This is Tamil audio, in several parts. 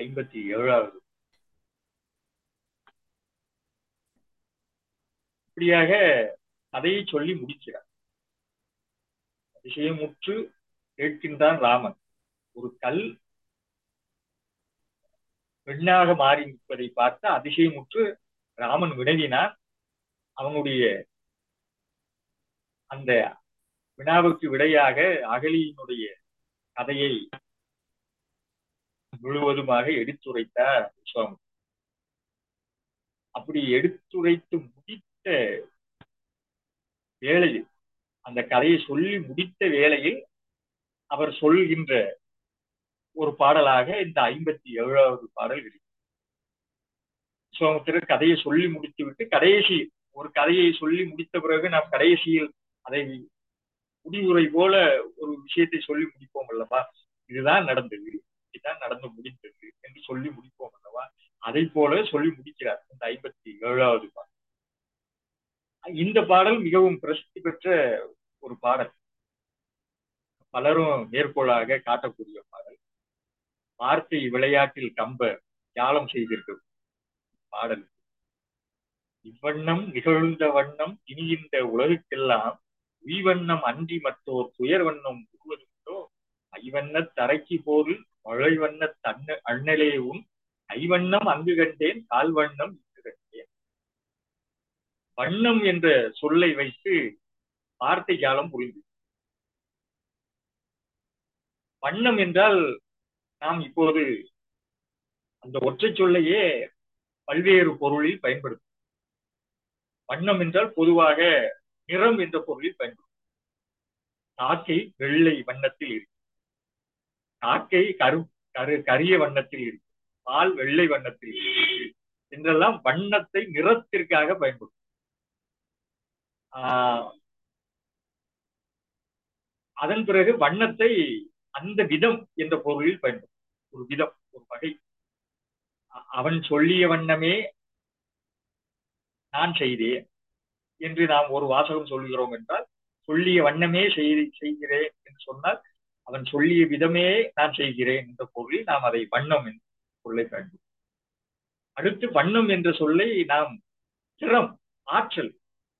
ஐம்பத்தி ஏழாவது இப்படியாக கதையை சொல்லி முடிக்கிறார் அதிசயமுற்று கேட்கின்றான் ராமன் ஒரு கல் பெண்ணாக மாறி நிற்பதை பார்த்து அதிசயமுற்று ராமன் வினவினான் அவனுடைய அந்த வினாவுக்கு விடையாக அகலியினுடைய கதையை முழுவதுமாக எடுத்துரைத்தார் சுவாமி அப்படி எடுத்துரைத்து முடித்த வேளையில் அந்த கதையை சொல்லி முடித்த வேளையில் அவர் சொல்கின்ற ஒரு பாடலாக இந்த ஐம்பத்தி ஏழாவது பாடல் இருக்கு சோமத்திரர் கதையை சொல்லி முடித்து விட்டு கடைசி ஒரு கதையை சொல்லி முடித்த பிறகு நாம் கடைசியில் அதை முடிவுரை போல ஒரு விஷயத்தை சொல்லி முடிப்போம் அல்லவா இதுதான் நடந்தது இதுதான் நடந்து முடிந்தது என்று சொல்லி முடிப்போம் அல்லவா அதை போல சொல்லி முடிக்கிறார் இந்த ஐம்பத்தி ஏழாவது பாடல் இந்த பாடல் மிகவும் பிரசித்தி பெற்ற ஒரு பாடல் பலரும் மேற்கோளாக காட்டக்கூடிய பாடல் வார்த்தை விளையாட்டில் கம்ப தியாலம் செய்திருக்க பாடல் இவ்வண்ணம் நிகழ்ந்த வண்ணம் இனிகின்ற உலகுக்கெல்லாம் உய்வண்ணம் அன்றி மற்றோர் துயர் வண்ணம் உருவதுண்டோ ஐவண்ண தரைக்கு போரில் மழை வண்ண தன்ன அண்ணலே உன் ஐவண்ணம் அங்கு கண்டேன் கால் வண்ணம் இங்கு கண்டேன் வண்ணம் என்ற சொல்லை வைத்து வார்த்தை ஜாலம் புரிந்து வண்ணம் என்றால் நாம் இப்போது அந்த ஒற்றை சொல்லையே பல்வேறு பொருளில் பயன்படுத்தும் வண்ணம் என்றால் பொதுவாக நிறம் என்ற பொருளில் பயன்படும் காக்கை வெள்ளை வண்ணத்தில் இருக்கு காக்கை கரு கரு கரிய வண்ணத்தில் இருக்கு பால் வெள்ளை வண்ணத்தில் இருக்கு என்றெல்லாம் வண்ணத்தை நிறத்திற்காக பயன்படும் ஆஹ் அதன் பிறகு வண்ணத்தை அந்த விதம் என்ற பொருளில் பயன்படும் ஒரு விதம் ஒரு வகை அவன் சொல்லிய வண்ணமே நான் செய்தேன் என்று நாம் ஒரு வாசகம் சொல்லுகிறோம் என்றால் சொல்லிய வண்ணமே செய்கிறேன் என்று சொன்னால் அவன் சொல்லிய விதமே நான் செய்கிறேன் என்ற பொருளில் நாம் அதை வண்ணம் என்று சொல்லை பயன்படும் அடுத்து வண்ணம் என்ற சொல்லை நாம் திறம் ஆற்றல்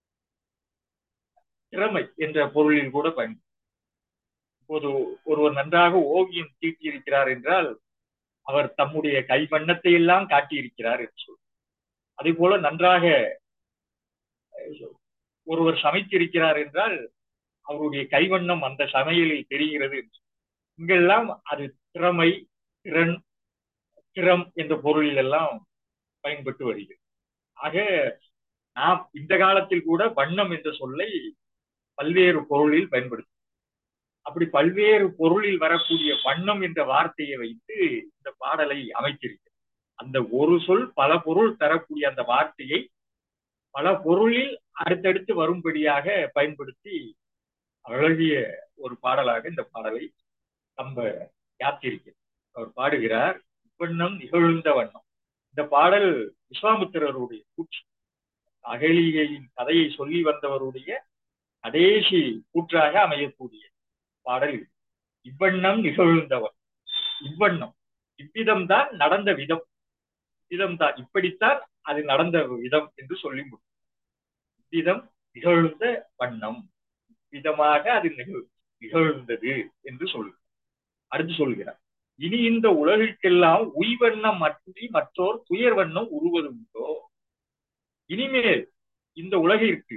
திறமை என்ற பொருளில் கூட பயன்படும் இப்போது ஒருவர் நன்றாக ஓவியம் தீட்டியிருக்கிறார் என்றால் அவர் தம்முடைய கை வண்ணத்தை எல்லாம் காட்டியிருக்கிறார் என்று சொல் அதே போல நன்றாக ஒருவர் சமைத்திருக்கிறார் என்றால் அவருடைய கைவண்ணம் அந்த சமையலில் தெரிகிறது இங்கெல்லாம் அது திறமை திறன் திறம் என்ற பொருளில் எல்லாம் பயன்பட்டு வருகிறது ஆக நாம் இந்த காலத்தில் கூட வண்ணம் என்ற சொல்லை பல்வேறு பொருளில் பயன்படுத்தும் அப்படி பல்வேறு பொருளில் வரக்கூடிய வண்ணம் என்ற வார்த்தையை வைத்து இந்த பாடலை அமைத்திருக்கிறது அந்த ஒரு சொல் பல பொருள் தரக்கூடிய அந்த வார்த்தையை பல பொருளில் அடுத்தடுத்து வரும்படியாக பயன்படுத்தி அழகிய ஒரு பாடலாக இந்த பாடலை நம்ம யாத்திருக்கிறது அவர் பாடுகிறார் வண்ணம் நிகழ்ந்த வண்ணம் இந்த பாடல் விஸ்வாமுத்திரருடைய கூற்று அகலிகையின் கதையை சொல்லி வந்தவருடைய கடைசி கூற்றாக அமையக்கூடிய பாடல் இவ்வண்ணம் நிகழ்ந்தவன் இவ்வண்ணம் இவ்விதம்தான் நடந்த விதம் விதம்தான் இப்படித்தான் அது நடந்த விதம் என்று சொல்லி முடியும் விதம் நிகழ்ந்த வண்ணம் விதமாக அது நிகழ் நிகழ்ந்தது என்று சொல்கிறார் அடுத்து சொல்கிறார் இனி இந்த உலகிற்கெல்லாம் உய்வண்ணம் அன்றி மற்றோர் துயர் வண்ணம் உருவது உண்டோ இனிமேல் இந்த உலகிற்கு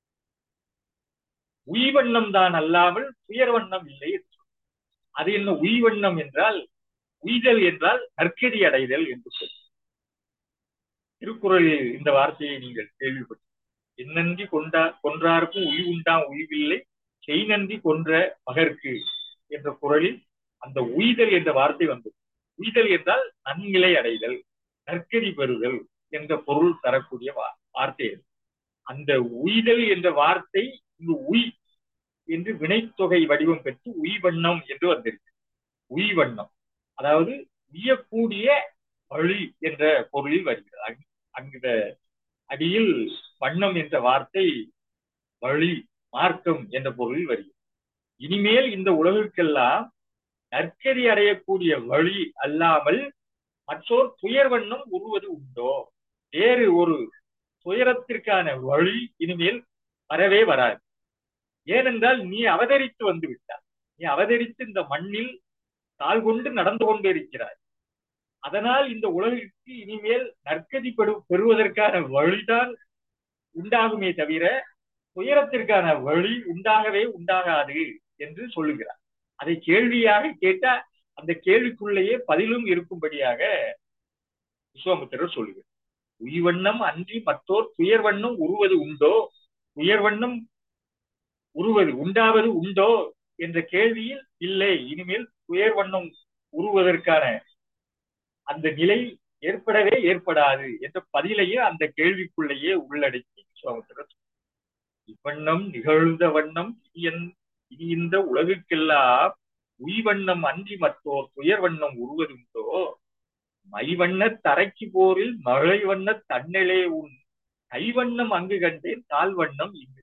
உய்வண்ணம் தான் அல்லாமல் துயர் வண்ணம் இல்லை என்று அது என்ன உய்வண்ணம் என்றால் உய்தல் என்றால் நற்கதி அடைதல் என்று சொல் திருக்குறளில் இந்த வார்த்தையை நீங்கள் கேள்விப்பட்டு என்னன்றி கொண்டா கொன்றாருக்கும் உய் உண்டாம் உய்வில்லை செய் நன்றி கொன்ற மகற்கு என்ற குரலில் அந்த உய்தல் என்ற வார்த்தை வந்தது உய்தல் என்றால் நன்னிலை அடைதல் நற்கதி பெறுதல் என்ற பொருள் தரக்கூடிய வார்த்தை அது அந்த உய்தல் என்ற வார்த்தை இங்கு உய் என்று வினைத்தொகை வடிவம் பெற்று உய்வண்ணம் என்று வந்திருக்கு உய்வண்ணம் அதாவது உய்யக்கூடிய வழி என்ற பொருளில் வருகிறது அந்த அடியில் வண்ணம் என்ற வார்த்தை வழி மார்க்கம் என்ற பொருளில் வருகிறது இனிமேல் இந்த உலகிற்கெல்லாம் நற்கதி அடையக்கூடிய வழி அல்லாமல் மற்றோர் துயர் வண்ணம் உருவது உண்டோ வேறு ஒரு துயரத்திற்கான வழி இனிமேல் வரவே வராது ஏனென்றால் நீ அவதரித்து வந்து விட்டாய் நீ அவதரித்து இந்த மண்ணில் கால் கொண்டு நடந்து கொண்டு இருக்கிறாய் அதனால் இந்த உலகிற்கு இனிமேல் நற்கதி பெறுவதற்கான வழிதான் உண்டாகுமே தவிர துயரத்திற்கான வழி உண்டாகவே உண்டாகாது என்று சொல்லுகிறார் அதை கேள்வியாக கேட்டா அந்த கேள்விக்குள்ளேயே பதிலும் இருக்கும்படியாக விஸ்வாமித்திரர் சொல்லுகிறார் உய்வண்ணம் அன்றி மற்றோர் துயர் வண்ணம் உருவது உண்டோ உயர் வண்ணம் உருவது உண்டாவது உண்டோ என்ற கேள்வியில் இல்லை இனிமேல் துயர் வண்ணம் உருவதற்கான அந்த நிலை ஏற்படவே ஏற்படாது என்ற பதிலையே அந்த கேள்விக்குள்ளேயே உள்ளடக்கி விஸ்வாமித்திரர் இவ்வண்ணம் நிகழ்ந்த வண்ணம் இனி இந்த உலகுக்கெல்லாம் உய்வண்ணம் அன்றி மற்றோர் துயர் வண்ணம் உருவதுண்டோ மைவண்ண தரைக்கு போரில் மழை வண்ண தன்னலே உன் கைவண்ணம் அங்கு கண்டேன் கால் வண்ணம் இங்கு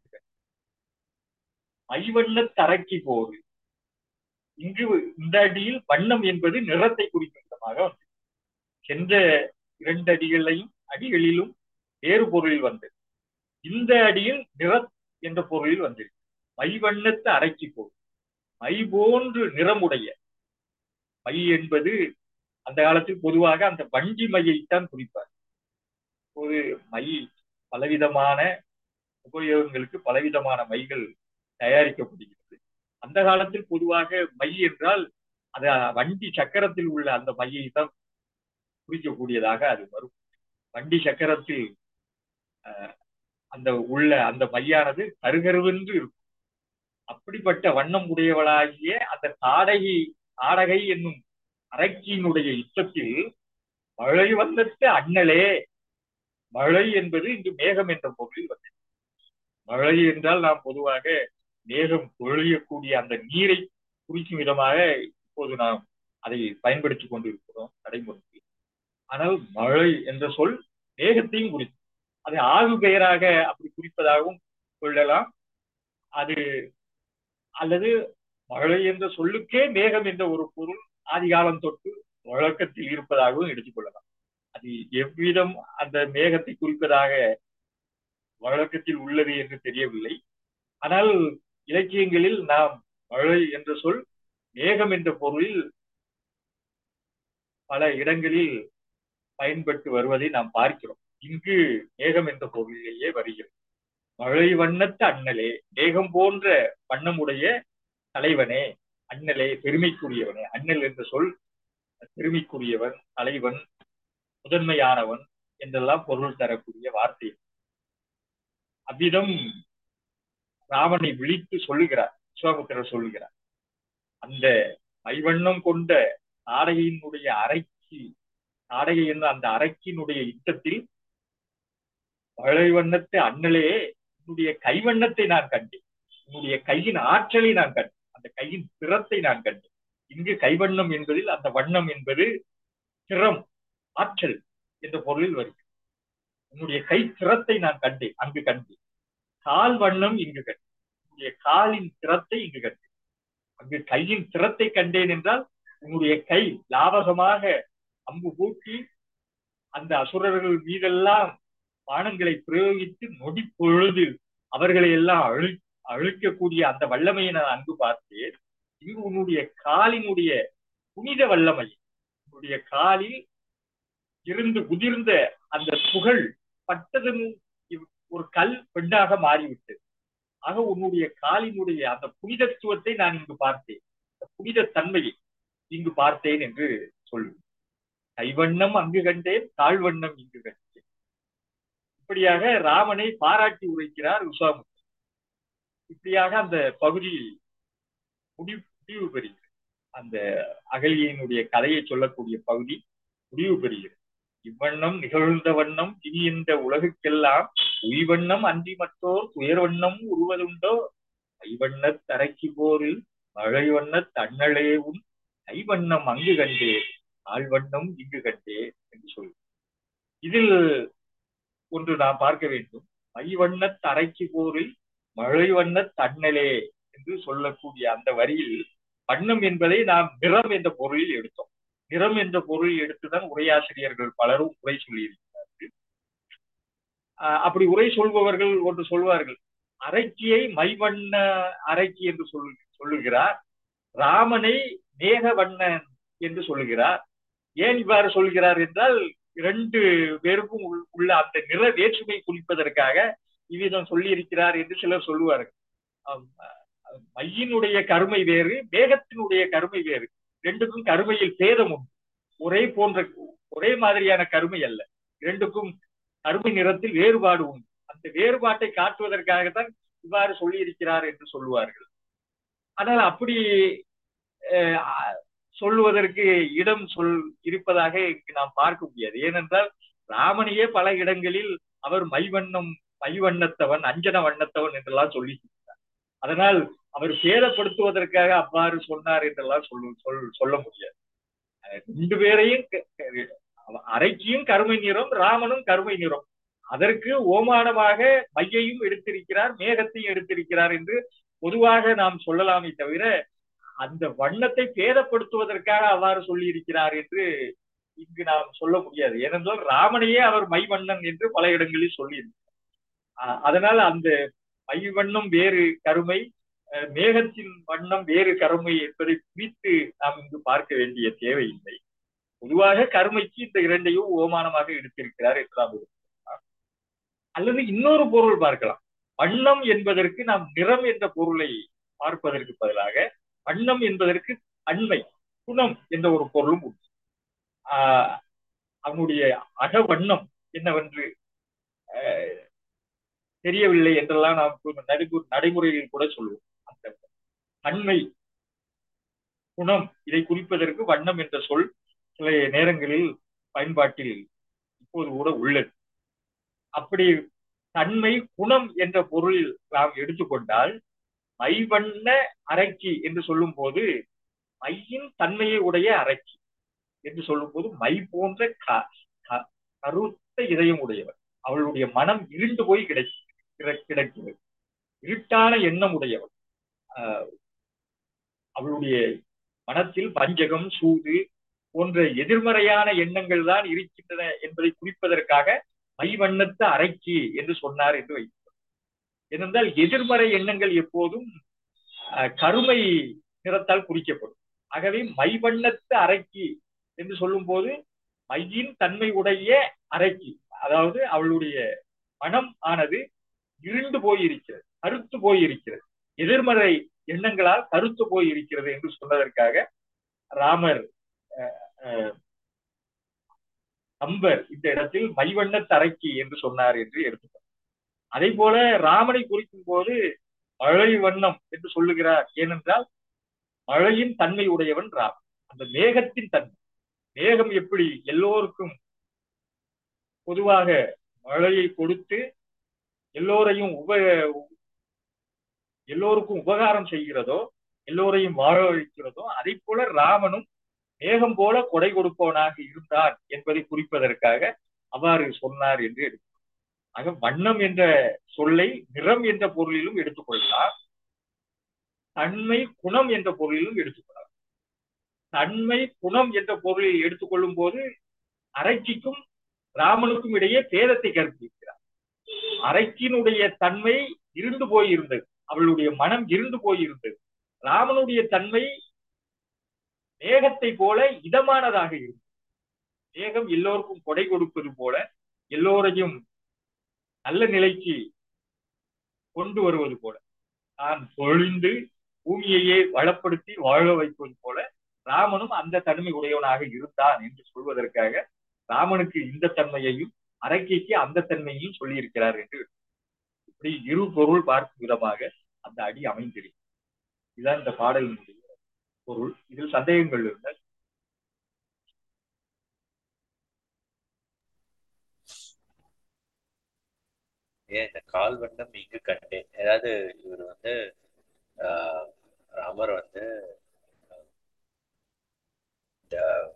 மைவண்ண தரைக்கு போரில் இங்கு இந்த அடியில் வண்ணம் என்பது நிறத்தை குறிக்கும் விதமாக வந்தது சென்ற இரண்டு அடிகளையும் அடிகளிலும் வேறு பொருளில் வந்தது இந்த அடியில் நிற என்ற பொருளில் வந்திருக்கு மைவண்ணத்து அரைக்கி போல் மை போன்று நிறமுடைய மை என்பது அந்த காலத்தில் பொதுவாக அந்த வண்டி மையைத்தான் குறிப்பார் ஒரு மை பலவிதமான உபயோகங்களுக்கு பலவிதமான மைகள் தயாரிக்கப்படுகிறது அந்த காலத்தில் பொதுவாக மை என்றால் அது வண்டி சக்கரத்தில் உள்ள அந்த மையை தான் குறிக்கக்கூடியதாக அது வரும் வண்டி சக்கரத்தில் அந்த உள்ள அந்த மையானது கருகருவென்று இருக்கும் அப்படிப்பட்ட வண்ணம் உடையவளாகிய அந்த தாடகை தாடகை என்னும் அரக்கியினுடைய யுத்தத்தில் மழை வந்தத்து அண்ணலே மழை என்பது இங்கு மேகம் என்ற பொருளில் வந்தது மழை என்றால் நாம் பொதுவாக மேகம் பொழியக்கூடிய அந்த நீரை குறிக்கும் விதமாக இப்போது நாம் அதை பயன்படுத்தி கொண்டிருக்கிறோம் நடைமுறையில் ஆனால் மழை என்ற சொல் மேகத்தையும் குறிக்கும் அதை ஆகு பெயராக அப்படி குறிப்பதாகவும் கொள்ளலாம் அது அல்லது மழை என்ற சொல்லுக்கே மேகம் என்ற ஒரு பொருள் ஆதிகாலம் தொட்டு வழக்கத்தில் இருப்பதாகவும் எடுத்துக்கொள்ளலாம் அது எவ்விதம் அந்த மேகத்தை குறிப்பதாக வழக்கத்தில் உள்ளது என்று தெரியவில்லை ஆனால் இலக்கியங்களில் நாம் மழை என்ற சொல் மேகம் என்ற பொருளில் பல இடங்களில் பயன்பட்டு வருவதை நாம் பார்க்கிறோம் இங்கு மேகம் என்ற பொருளிலேயே வருகிறது மழை வண்ணத்து அண்ணலே மேகம் போன்ற வண்ணமுடைய தலைவனே அண்ணலே பெருமைக்குரியவனே அண்ணல் என்ற சொல் பெருமைக்குரியவன் தலைவன் முதன்மையானவன் என்றெல்லாம் பொருள் தரக்கூடிய வார்த்தை அவ்விதம் ராவனை விழித்து சொல்லுகிறார் விஸ்வாமித்திரர் சொல்லுகிறார் அந்த மைவண்ணம் கொண்ட நாடகையினுடைய அரைக்கு நாடகை என்ற அந்த அரக்கினுடைய யுத்தத்தில் மழை வண்ணத்தை அண்ணலே உன்னுடைய கைவண்ணத்தை நான் கண்டேன் உன்னுடைய கையின் ஆற்றலை நான் கண்டேன் அந்த கையின் திறத்தை நான் கண்டேன் இங்கு கைவண்ணம் என்பதில் அந்த வண்ணம் என்பது திறம் ஆற்றல் என்ற பொருளில் வருகிறது உன்னுடைய கை திறத்தை நான் கண்டேன் அங்கு கண்டேன் கால் வண்ணம் இங்கு கண்டேன் உன்னுடைய காலின் திறத்தை இங்கு கண்டேன் அங்கு கையின் திறத்தை கண்டேன் என்றால் உன்னுடைய கை லாபகமாக அம்பு பூட்டி அந்த அசுரர்கள் மீதெல்லாம் பானங்களை பிரயோகித்து நொடி பொழுதில் அவர்களை எல்லாம் அழு அழிக்கக்கூடிய அந்த வல்லமையை நான் அங்கு பார்த்தேன் இங்கு உன்னுடைய காலினுடைய புனித வல்லமை உன்னுடைய காலில் இருந்து உதிர்ந்த அந்த புகழ் பட்டதன் ஒரு கல் பெண்ணாக மாறிவிட்டது ஆக உன்னுடைய காலினுடைய அந்த புனிதத்துவத்தை நான் இங்கு பார்த்தேன் புனித தன்மையை இங்கு பார்த்தேன் என்று சொல்லு கைவண்ணம் அங்கு கண்டேன் தாழ்வண்ணம் இங்கு கண்டேன் இப்படியாக ராமனை பாராட்டி உரைக்கிறார் விஸ்வாமுத்திரர் இப்படியாக அந்த பகுதி முடிவு முடிவு பெறுகிறது அந்த அகலியினுடைய கதையை சொல்லக்கூடிய பகுதி முடிவு பெறுகிறது இவ்வண்ணம் நிகழ்ந்த வண்ணம் இனி இந்த உலகுக்கெல்லாம் உய்வண்ணம் அன்றி மற்றோர் துயர் வண்ணம் உருவதுண்டோ ஐவண்ண தரைக்கு போரில் மழை வண்ண தன்னளேவும் ஐவண்ணம் அங்கு கண்டே ஆழ்வண்ணம் இங்கு கண்டே என்று சொல்லு இதில் ஒன்று நாம் பார்க்க வேண்டும் மைவண்ண தரைக்கு போரில் மழை வண்ண தன்னலே என்று சொல்லக்கூடிய அந்த வரியில் வண்ணம் என்பதை நாம் நிறம் என்ற பொருளில் எடுத்தோம் நிறம் என்ற பொருள் எடுத்துதான் உரையாசிரியர்கள் பலரும் உரை சொல்லியிருக்கிறார்கள் அப்படி உரை சொல்பவர்கள் ஒன்று சொல்வார்கள் அரைக்கியை மைவண்ண அரைக்கி என்று சொல்லு சொல்லுகிறார் ராமனை மேக வண்ணன் என்று சொல்லுகிறார் ஏன் இவ்வாறு சொல்கிறார் என்றால் இரண்டு பேருக்கும் உள்ள அந்த நிற வேற்றுமை குறிப்பதற்காக இவ்விதம் சொல்லி இருக்கிறார் என்று சிலர் சொல்லுவார்கள் மையினுடைய கருமை வேறு மேகத்தினுடைய கருமை வேறு ரெண்டுக்கும் கருமையில் பேதம் உண்டு ஒரே போன்ற ஒரே மாதிரியான கருமை அல்ல இரண்டுக்கும் கருமை நிறத்தில் வேறுபாடு உண்டு அந்த வேறுபாட்டை காட்டுவதற்காகத்தான் இவ்வாறு சொல்லி இருக்கிறார் என்று சொல்லுவார்கள் ஆனால் அப்படி சொல்லுவதற்கு இடம் சொல் இருப்பதாக இங்கு நாம் பார்க்க முடியாது ஏனென்றால் ராமனையே பல இடங்களில் அவர் மைவண்ணம் மைவண்ணத்தவன் அஞ்சன வண்ணத்தவன் என்றெல்லாம் சொல்லி அதனால் அவர் சேதப்படுத்துவதற்காக அவ்வாறு சொன்னார் என்றெல்லாம் சொல்ல சொல் சொல்ல முடியாது ரெண்டு பேரையும் அரைக்கியும் கருமை நிறம் ராமனும் கருமை நிறம் அதற்கு ஓமானமாக மையையும் எடுத்திருக்கிறார் மேகத்தையும் எடுத்திருக்கிறார் என்று பொதுவாக நாம் சொல்லலாமே தவிர அந்த வண்ணத்தை பேதப்படுத்துவதற்காக அவ்வாறு சொல்லி இருக்கிறார் என்று இங்கு நாம் சொல்ல முடியாது ஏனென்றால் ராமனையே அவர் மைவண்ணன் என்று பல இடங்களில் சொல்லியிருக்கிறார் அதனால் அந்த மை வண்ணம் வேறு கருமை மேகத்தின் வண்ணம் வேறு கருமை என்பதை குறித்து நாம் இங்கு பார்க்க வேண்டிய தேவையில்லை பொதுவாக கருமைக்கு இந்த இரண்டையும் ஓமானமாக எடுத்திருக்கிறார் என்று நாம் அல்லது இன்னொரு பொருள் பார்க்கலாம் வண்ணம் என்பதற்கு நாம் நிறம் என்ற பொருளை பார்ப்பதற்கு பதிலாக வண்ணம் என்பதற்கு அண்மை குணம் என்ற ஒரு பொருளும் உண்டு ஆஹ் அவனுடைய அக வண்ணம் என்னவென்று தெரியவில்லை என்றெல்லாம் நாம் நடைமுறையில் கூட சொல்லுவோம் அந்த அண்மை குணம் இதை குறிப்பதற்கு வண்ணம் என்ற சொல் சில நேரங்களில் பயன்பாட்டில் இப்போது கூட உள்ளது அப்படி தன்மை குணம் என்ற பொருள் நாம் எடுத்துக்கொண்டால் மைவண்ண அரைக்கி என்று சொல்லும் போது மையின் தன்மையை உடைய அரைக்கி என்று சொல்லும் போது மை போன்ற கருத்த இதயம் உடையவர் அவளுடைய மனம் இருண்டு போய் கிடை கிடக்கிறது இருட்டான எண்ணம் உடையவர் அவளுடைய மனத்தில் பஞ்சகம் சூது போன்ற எதிர்மறையான எண்ணங்கள் தான் இருக்கின்றன என்பதை குறிப்பதற்காக மைவண்ணத்து அரைக்கி என்று சொன்னார் என்று வைத்தார் ஏனென்றால் எதிர்மறை எண்ணங்கள் எப்போதும் கருமை நிறத்தால் குறிக்கப்படும் ஆகவே மைவண்ணத்து அரைக்கி என்று சொல்லும் போது மையின் தன்மை உடைய அரைக்கி அதாவது அவளுடைய மனம் ஆனது இருண்டு போயிருக்கிறது கருத்து போயிருக்கிறது எதிர்மறை எண்ணங்களால் கருத்து போய் இருக்கிறது என்று சொன்னதற்காக ராமர் அம்பர் இந்த இடத்தில் மைவண்ண தரைக்கி என்று சொன்னார் என்று எடுத்துக்கொண்டார் அதே போல ராமனை குறிக்கும் போது மழை வண்ணம் என்று சொல்லுகிறார் ஏனென்றால் மழையின் தன்மை உடையவன் ராம் அந்த மேகத்தின் தன்மை மேகம் எப்படி எல்லோருக்கும் பொதுவாக மழையை கொடுத்து எல்லோரையும் உப எல்லோருக்கும் உபகாரம் செய்கிறதோ எல்லோரையும் வாழ வைக்கிறதோ அதை போல ராமனும் மேகம் போல கொடை கொடுப்பவனாக இருந்தார் என்பதை குறிப்பதற்காக அவ்வாறு சொன்னார் என்று எடுத்து ஆக வண்ணம் என்ற சொல்லை நிறம் என்ற பொருளிலும் எடுத்துக்கொள்ளலாம் தன்மை குணம் என்ற பொருளிலும் எடுத்துக்கொள்ளலாம் தன்மை குணம் என்ற பொருளில் எடுத்துக்கொள்ளும் போது அரைச்சிக்கும் ராமனுக்கும் இடையே பேதத்தை கற்பிக்கிறார் அரைக்கினுடைய தன்மை இருண்டு போயிருந்தது அவளுடைய மனம் இருண்டு போயிருந்தது ராமனுடைய தன்மை மேகத்தை போல இதமானதாக இருந்தது மேகம் எல்லோருக்கும் கொடை கொடுப்பது போல எல்லோரையும் நல்ல நிலைக்கு கொண்டு வருவது போல தான் பொழிந்து பூமியையே வளப்படுத்தி வாழ வைப்பது போல ராமனும் அந்த தன்மை உடையவனாக இருந்தான் என்று சொல்வதற்காக ராமனுக்கு இந்த தன்மையையும் அரக்கைக்கு அந்த தன்மையையும் சொல்லியிருக்கிறார் என்று இப்படி இரு பொருள் பார்க்கும் விதமாக அந்த அடி அமைந்திருக்கு இதுதான் இந்த பாடலினுடைய பொருள் இதில் சந்தேகங்கள் இருந்தால் ஏன் இந்த கால் வண்ணம் இங்கு கண்டேன் ஏதாவது இவர் வந்து ஆஹ் ராமர் வந்து இந்த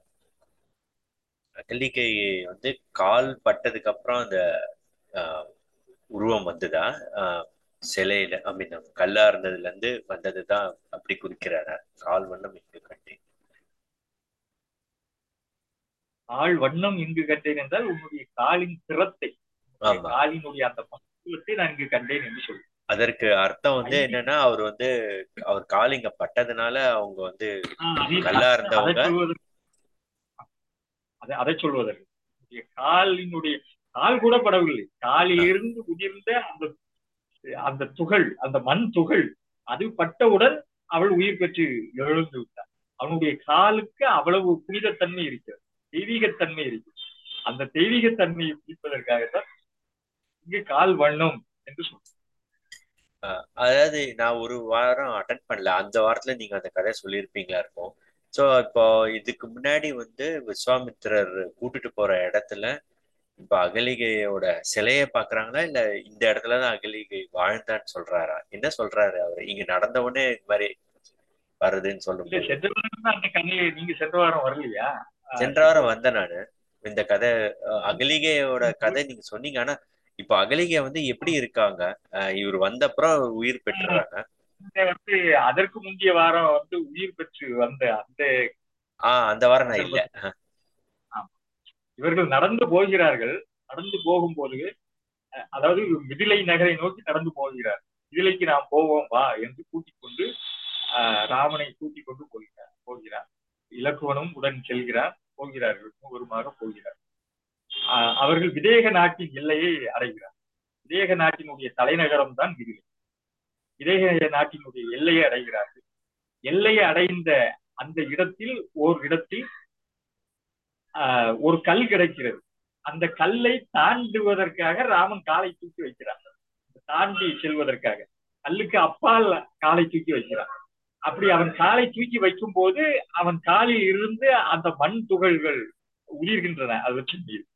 அகலிகை வந்து கால் பட்டதுக்கு அப்புறம் அந்த உருவம் வந்துதா சிலையில ஐ மீன் கல்லா இருந்ததுல இருந்து வந்ததுதான் அப்படி குறிக்கிறாரா கால் வண்ணம் இங்கு கண்டேன் கால் வண்ணம் இங்கு கண்டேன் என்றால் உன்னுடைய காலின் திறத்தை உன்னுடைய ஆமா காலினுடைய அந்த பக்குவத்தை நான் இங்கு கண்டேன் என்று சொல்லு அதற்கு அர்த்தம் வந்து ஐந்து என்னன்னா அவர் வந்து அவர் காலிங்க பட்டதுனால அவங்க வந்து ஆஹ் அதை கல்லா அதை இருந்தவங்க சொல்வதற்கு அதை அதை சொல்வதற்கு உன்னுடைய காலினுடைய கால் கூட படவில்லை காலிலிருந்து உதிர்ந்த அந்த அந்த துகள் அந்த மண் துகள் அது பட்டவுடன் அவள் உயிர் பெற்று எழுந்து விட்டாள் அவனுடைய காலுக்கு அவ்வளவு புனிதத்தன்மை இருக்கிறது தெய்வீகத்தன்மை இருக்கிறது அந்த தெய்வீகத்தன்மையை பிடிப்பதற்காகத்தான் இங்கு கால் வண்ணம் என்று சொல்றோம் அஹ் அதாவது நான் ஒரு வாரம் அட்டன் பண்ணல அந்த வாரத்துல நீங்க அந்த கதையை சொல்லியிருப்பீங்களா இருக்கும் சோ இப்போ இதுக்கு முன்னாடி வந்து விஸ்வாமித்திரர் கூட்டிட்டு போற இடத்துல இப்ப அகலிகையோட சிலையை பாக்குறாங்களா இல்ல இந்த இடத்துலதான் அகலிகை வாழ்ந்தான்னு சொல்றாரா என்ன சொல்றாரு அவர் இங்க நடந்த உடனே இது மாதிரி வருதுன்னு இல்ல சொல்லும்போது சென்ற வாரம் அந்த கதையை நீங்க சென்ற வாரம் வரலையா ஆஹ் சென்ற வாரம் வந்தேன் நானு இந்த கதை அஹ் அகலிகையோட கதை நீங்க சொன்னீங்க ஆனா இப்போ அகலிகை வந்து எப்படி இருக்காங்க அஹ் இவர் வந்தப்புறம் உயிர் பெற்றுறாங்க இந்த வந்து அதற்கு முந்தைய வாரம் வந்து உயிர் பெற்று வந்த அந்த ஆஹ் அந்த வாரம் நான் இல்ல ஆமா. இவர்கள் நடந்து போகிறார்கள் நடந்து போகும்போது அஹ், அதாவது மிதிலை நகரை நோக்கி நடந்து போகிறார் மிதிலைக்கு நாம் போவோம் வா என்று கூட்டிக் கொண்டு ஆஹ், ராமனை கூட்டிக் கொண்டு போகிறார் போகிறார் இலக்குவனும் உடன் செல்கிறார் போகிறார்கள் மூவருமாக போகிறார் ஆஹ், அவர்கள் விதேக நாட்டின் எல்லையை அடைகிறார் விதேக நாட்டினுடைய தலைநகரம் தான் மிதிலை விதேக நாட்டினுடைய எல்லையை அடைகிறார்கள் எல்லையை அடைந்த அந்த இடத்தில் ஓர் இடத்தில் ஆஹ், ஒரு கல் கிடைக்கிறது அந்த கல்லை தாண்டுவதற்காக ராமன் காலை தூக்கி வைக்கிறார் தாண்டி செல்வதற்காக கல்லுக்கு அப்பால் காலை தூக்கி வைக்கிறான் அப்படி அவன் காலை தூக்கி வைக்கும் போது அவன் காலில் இருந்து அந்த மண் துகள்கள் உதிர்கின்றன அவற்றின் மீது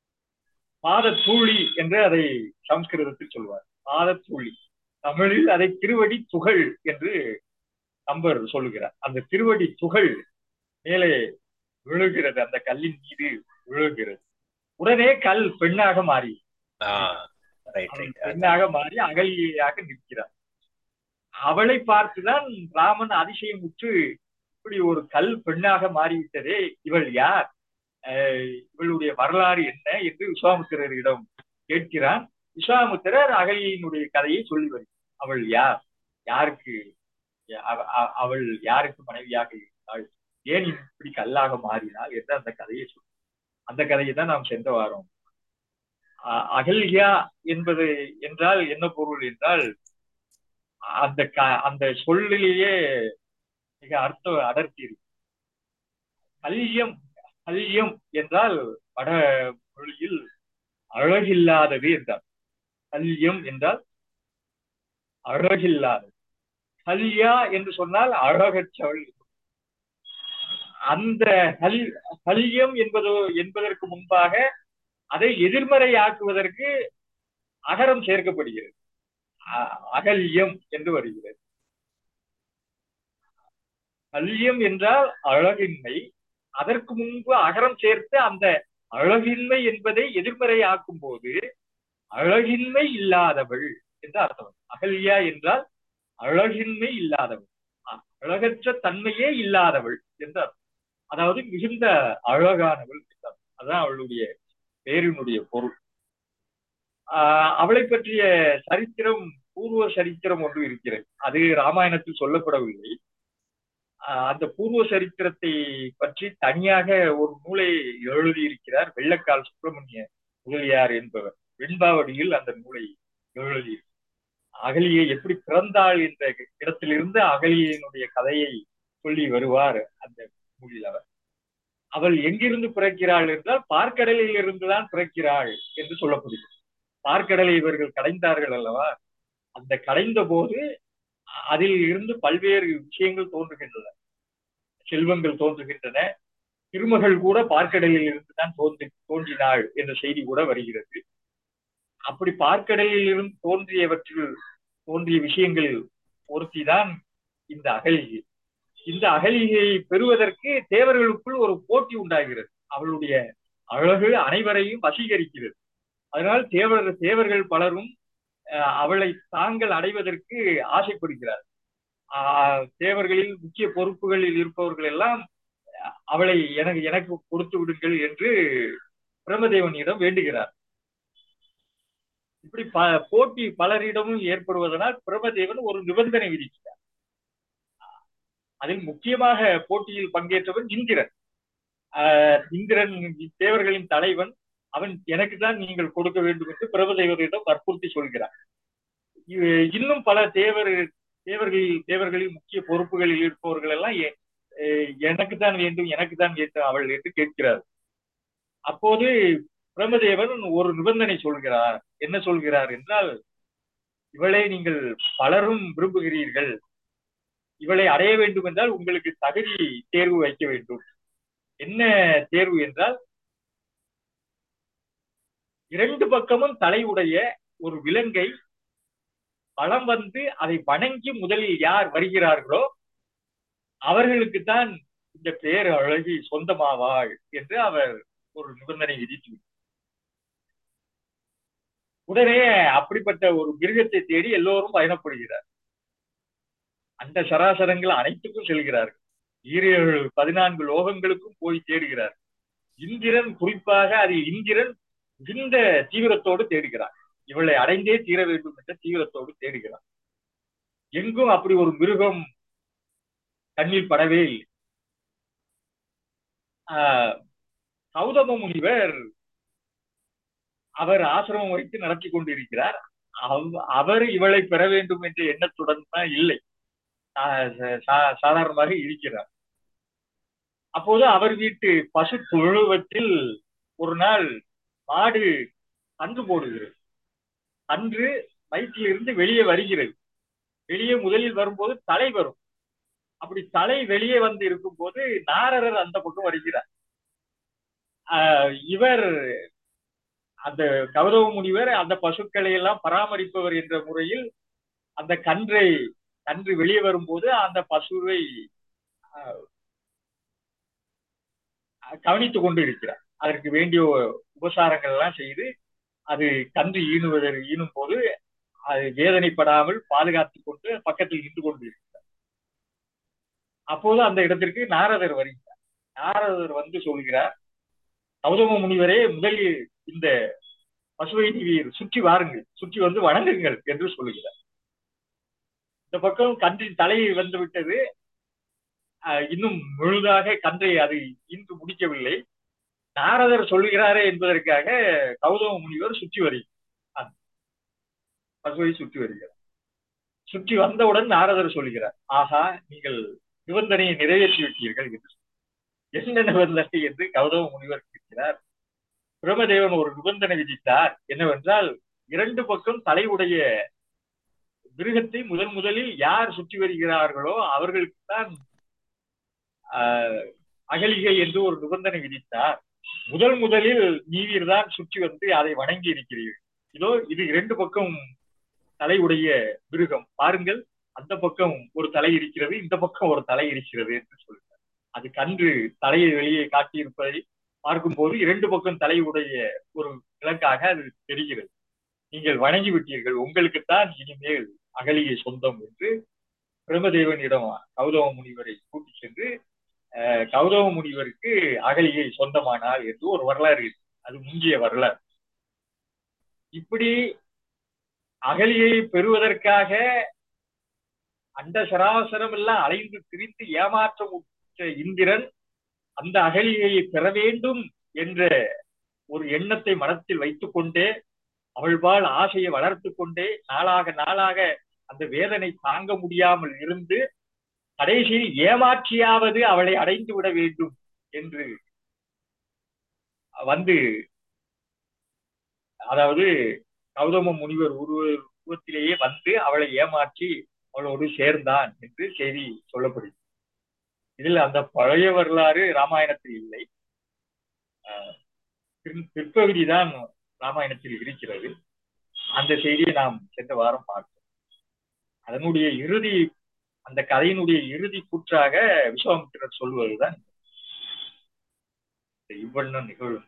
பாதத்தூளி என்று அதை சம்ஸ்கிருதத்தில் சொல்வார் பாதத்தூளி தமிழில் அதை திருவடி துகள் என்று நம்பர் சொல்லுகிறார் அந்த திருவடி துகள் மேலே விழுகிறது அந்த கல்லின் மீது விழுகிறது உடனே கல் பெண்ணாக மாறி ஆஹ் ரைட் அவன் ரைட் பெண்ணாக மாறி அகலியாக நிற்கிறார் அவளை பார்த்துதான் ராமன் அதிசயமுற்று இப்படி ஒரு கல் பெண்ணாக மாறிவிட்டதே இவள் யார் அஹ் இவளுடைய வரலாறு என்ன என்று விஸ்வாமித்திரரிடம் கேட்கிறான் விஸ்வாமித்திரர் அகலியினுடைய கதையை சொல்லி வருகிறார் அவள் யார் யாருக்கு அவ- அவ- அவள் யாருக்கு மனைவியாக இருந்தாள் ஏன் இப்படி கல்லாக மாறினாள் என்று அந்த கதையை சொல்லி அந்த கதையை தான் நாம் சென்ற வாரம் அ- அகல்யா என்பது என்றால் என்ன பொருள் என்றால் அந்த க- அந்த சொல்லிலேயே மிக அர்த்த அடர்த்தி இருக்கு கல்யம் கல்யம் என்றால் வட மொழியில் அழகில்லாதது என்றார் கல்யம் என்றால் அழகில்லாதது கல்யா என்று சொன்னால் அழகற்றவள் அந்த கல் கல்யம் என்பது என்பதற்கு முன்பாக அதை எதிர்மறையாக்குவதற்கு அகரம் சேர்க்கப்படுகிறது அ- அகல்யம் என்று வருகிறது கல்யம் என்றால் அழகின்மை அதற்கு முன்பு அகரம் சேர்த்து அந்த அழகின்மை என்பதை எதிர்மறையாக்கும் போது அழகின்மை இல்லாதவள் என்று அர்த்தம் அகல்யா என்றால் அழகின்மை இல்லாதவள் அ- அழகற்ற தன்மையே இல்லாதவள் என்று அர்த்தம் அதாவது மிகுந்த அழகானவள் என்று அர்த்தம். அதான் அவளுடைய பேரினுடைய பொருள் ஆஹ் அவளை பற்றிய சரித்திரம் பூர்வ சரித்திரம் ஒன்று இருக்கிறது அது ராமாயணத்தில் சொல்லப்படவில்லை ஆஹ் அந்த பூர்வ சரித்திரத்தை பற்றி தனியாக ஒரு நூலை எழுதியிருக்கிறார் வெள்ளக்கால் சுப்பிரமணிய முதலியார் என்பவர் வெண்பாவடியில் அந்த நூலை எழுதி அகலியை எப்படி பிறந்தாள் என்ற இடத்திலிருந்து அகலியினுடைய கதையை சொல்லி வருவார் அந்த நூலில் அவர் அவள் எங்கிருந்து பிறக்கிறாள் என்றால் பார்க்கடலில் இருந்துதான் பிறக்கிறாள் என்று சொல்லப்படுகிறது பார்க்கடலை இவர்கள் கடைந்தார்கள் அல்லவா அந்த கடைந்த போது அதில் இருந்து பல்வேறு விஷயங்கள் தோன்றுகின்றன செல்வங்கள் தோன்றுகின்றன திருமகள் கூட பார்க்கடலில் இருந்துதான் தோன்றி தோன்றினாள் என்ற செய்தி கூட வருகிறது அப்படி பார்க்கடலில் இருந்து தோன்றியவற்றில் தோன்றிய விஷயங்கள் ஒருத்திதான் இந்த அகலிகை இந்த அகலிகையை பெறுவதற்கு தேவர்களுக்குள் ஒரு போட்டி உண்டாகிறது அவளுடைய அழகு அனைவரையும் வசீகரிக்கிறது அதனால் தேவர் தேவர்கள் பலரும் அஹ், அவளை தாங்கள் அடைவதற்கு ஆசைப்படுகிறார் ஆஹ், தேவர்களில் முக்கிய பொறுப்புகளில் இருப்பவர்கள் எல்லாம் அவளை எனக்கு எனக்கு கொடுத்து விடுங்கள் என்று பிரம்மதேவனிடம் வேண்டுகிறார் இப்படி ப போட்டி பலரிடமும் ஏற்படுவதனால் பிரம்மதேவன் ஒரு நிபந்தனை விதிக்கிறார் அதில் முக்கியமாக போட்டியில் பங்கேற்றவன் இந்திரன் ஆஹ் இந்திரன் தேவர்களின் தலைவன் அவன் எனக்கு தான் நீங்கள் கொடுக்க வேண்டும் என்று பிரபதேவரிடம் வற்புறுத்தி சொல்கிறார் இன்னும் பல தேவர் தேவர்களில் தேவர்களில் முக்கிய பொறுப்புகளில் இருப்பவர்கள் எல்லாம் எனக்கு தான் வேண்டும் எனக்கு தான் வேண்டும் அவள் என்று கேட்கிறார் அப்போது பிரம்மதேவன் ஒரு நிபந்தனை சொல்கிறார் என்ன சொல்கிறார் என்றால் இவளை நீங்கள் பலரும் விரும்புகிறீர்கள் இவளை அடைய வேண்டும் என்றால் உங்களுக்கு தகுதி தேர்வு வைக்க வேண்டும் என்ன தேர்வு என்றால் இரண்டு பக்கமும் தலையுடைய ஒரு விலங்கை பலம் வந்து அதை வணங்கி முதலில் யார் வருகிறார்களோ அவர்களுக்கு தான் இந்த பேர் அழகி சொந்தமாவாள் என்று அவர் ஒரு நிபந்தனை விதித்து உடனே அப்படிப்பட்ட ஒரு மிருகத்தை தேடி எல்லோரும் பயணப்படுகிறார் அந்த சராசரங்கள் அனைத்துக்கும் செல்கிறார்கள் ஈரேழு பதினான்கு லோகங்களுக்கும் போய் தேடுகிறார் இந்திரன் குறிப்பாக அதில் இந்திரன் மிகுந்த தீவிரத்தோடு தேடுகிறார் இவளை அடைந்தே தீர வேண்டும் என்ற தீவிரத்தோடு தேடுகிறார் எங்கும் அப்படி ஒரு மிருகம் கண்ணில் படவே இல்லை கௌதம முனிவர் அவர் ஆசிரமம் வைத்து நடத்தி கொண்டிருக்கிறார் அவர் இவளை பெற வேண்டும் என்ற எண்ணத்துடன் தான் இல்லை சாதாரணமாக இருக்கிறார் அப்போது அவர் வீட்டு பசு தொழுவத்தில் ஒரு நாள் மாடு கன்று போடுகிறது அன்று வயிற்றிலிருந்து வெளியே வருகிறது வெளியே முதலில் வரும்போது தலை வரும் அப்படி தலை வெளியே வந்து இருக்கும் போது நாரதர் அந்த பக்கம் வருகிறார் இவர் அந்த கௌரவ முனிவர் அந்த பசுக்களை எல்லாம் பராமரிப்பவர் என்ற முறையில் அந்த கன்றை கன்று வெளியே வரும்போது அந்த பசுவை கவனித்துக் கொண்டு இருக்கிறார் அதற்கு வேண்டிய உபசாரங்கள் எல்லாம் செய்து அது கன்று ஈணுவதற்கு ஈனும் போது அது வேதனைப்படாமல் பாதுகாத்துக் கொண்டு பக்கத்தில் நின்று கொண்டு இருக்கிறார் அப்போது அந்த இடத்திற்கு நாரதர் வருகிறார் நாரதர் வந்து சொல்கிறார் கௌதம முனிவரே முதலில் இந்த பசுவை நீர் சுற்றி வாருங்கள் சுற்றி வந்து வணங்குங்கள் என்று சொல்லுகிறார் இந்த பக்கம் கன்றின் தலை வந்து விட்டது இன்னும் முழுதாக கன்றை அது இன்று முடிக்கவில்லை நாரதர் சொல்லுகிறாரே என்பதற்காக கௌதம முனிவர் சுற்றி வருகிறார் பசுவை சுற்றி வருகிறார் சுற்றி வந்தவுடன் நாரதர் சொல்கிறார் ஆகா நீங்கள் நிபந்தனையை நிறைவேற்றி விட்டீர்கள் என்று என்ன நிபந்தனை என்று கௌதம முனிவர் கேட்கிறார் பிரம்மதேவன் ஒரு நிபந்தனை விதித்தார் என்னவென்றால் இரண்டு பக்கம் தலையுடைய மிருகத்தை முதன் முதலில் யார் சுற்றி வருகிறார்களோ அவர்களுக்கு தான் அகலிகை என்று ஒரு நிபந்தனை விதித்தார் முதல் முதலில் நீவீர் தான் சுற்றி வந்து அதை வணங்கி இருக்கிறீர்கள் இதோ இது இரண்டு பக்கம் தலையுடைய மிருகம் பாருங்கள் அந்த பக்கம் ஒரு தலை இருக்கிறது இந்த பக்கம் ஒரு தலை இருக்கிறது என்று சொல்கிறார் அது கன்று தலையை வெளியே காட்டியிருப்பதை பார்க்கும்போது இரண்டு பக்கம் தலையுடைய ஒரு விலங்காக அது தெரிகிறது நீங்கள் வணங்கி விட்டீர்கள் உங்களுக்குத்தான் இனிமேல் அகலியை சொந்தம் என்று பிரம்மதேவனிடம் கௌதம முனிவரை கூட்டி சென்று கௌதம முனிவருக்கு அகலியை சொந்தமானார் என்று ஒரு வரலாறு இருக்கு அது முங்கிய வரலாறு இப்படி அகலியை பெறுவதற்காக அண்ட சராசரம் எல்லாம் அலைந்து திரிந்து ஏமாற்றம் உற்ற இந்திரன் அந்த அகலியை பெற வேண்டும் என்ற ஒரு எண்ணத்தை மனத்தில் வைத்துக் கொண்டே அவள்பால் ஆசையை வளர்த்து கொண்டே நாளாக நாளாக அந்த வேதனை தாங்க முடியாமல் இருந்து கடைசியில் ஏமாற்றியாவது அவளை அடைந்து விட வேண்டும் என்று வந்து அதாவது கௌதம முனிவர் உருவ உருவத்திலேயே வந்து அவளை ஏமாற்றி அவளோடு சேர்ந்தான் என்று செய்தி சொல்லப்படுகிறது இதில் அந்த பழைய வரலாறு ராமாயணத்தில் இல்லை பிற்பகுதி தான் ராமாயணத்தில் இருக்கிறது அந்த செய்தியை நாம் சென்ற வாரம் பார்த்தோம் அதனுடைய இறுதி அந்த கதையினுடைய இறுதி கூற்றாக விஸ்வாமித்திரர் சொல்வதுதான் இவ்வண்ண நிகழ்வு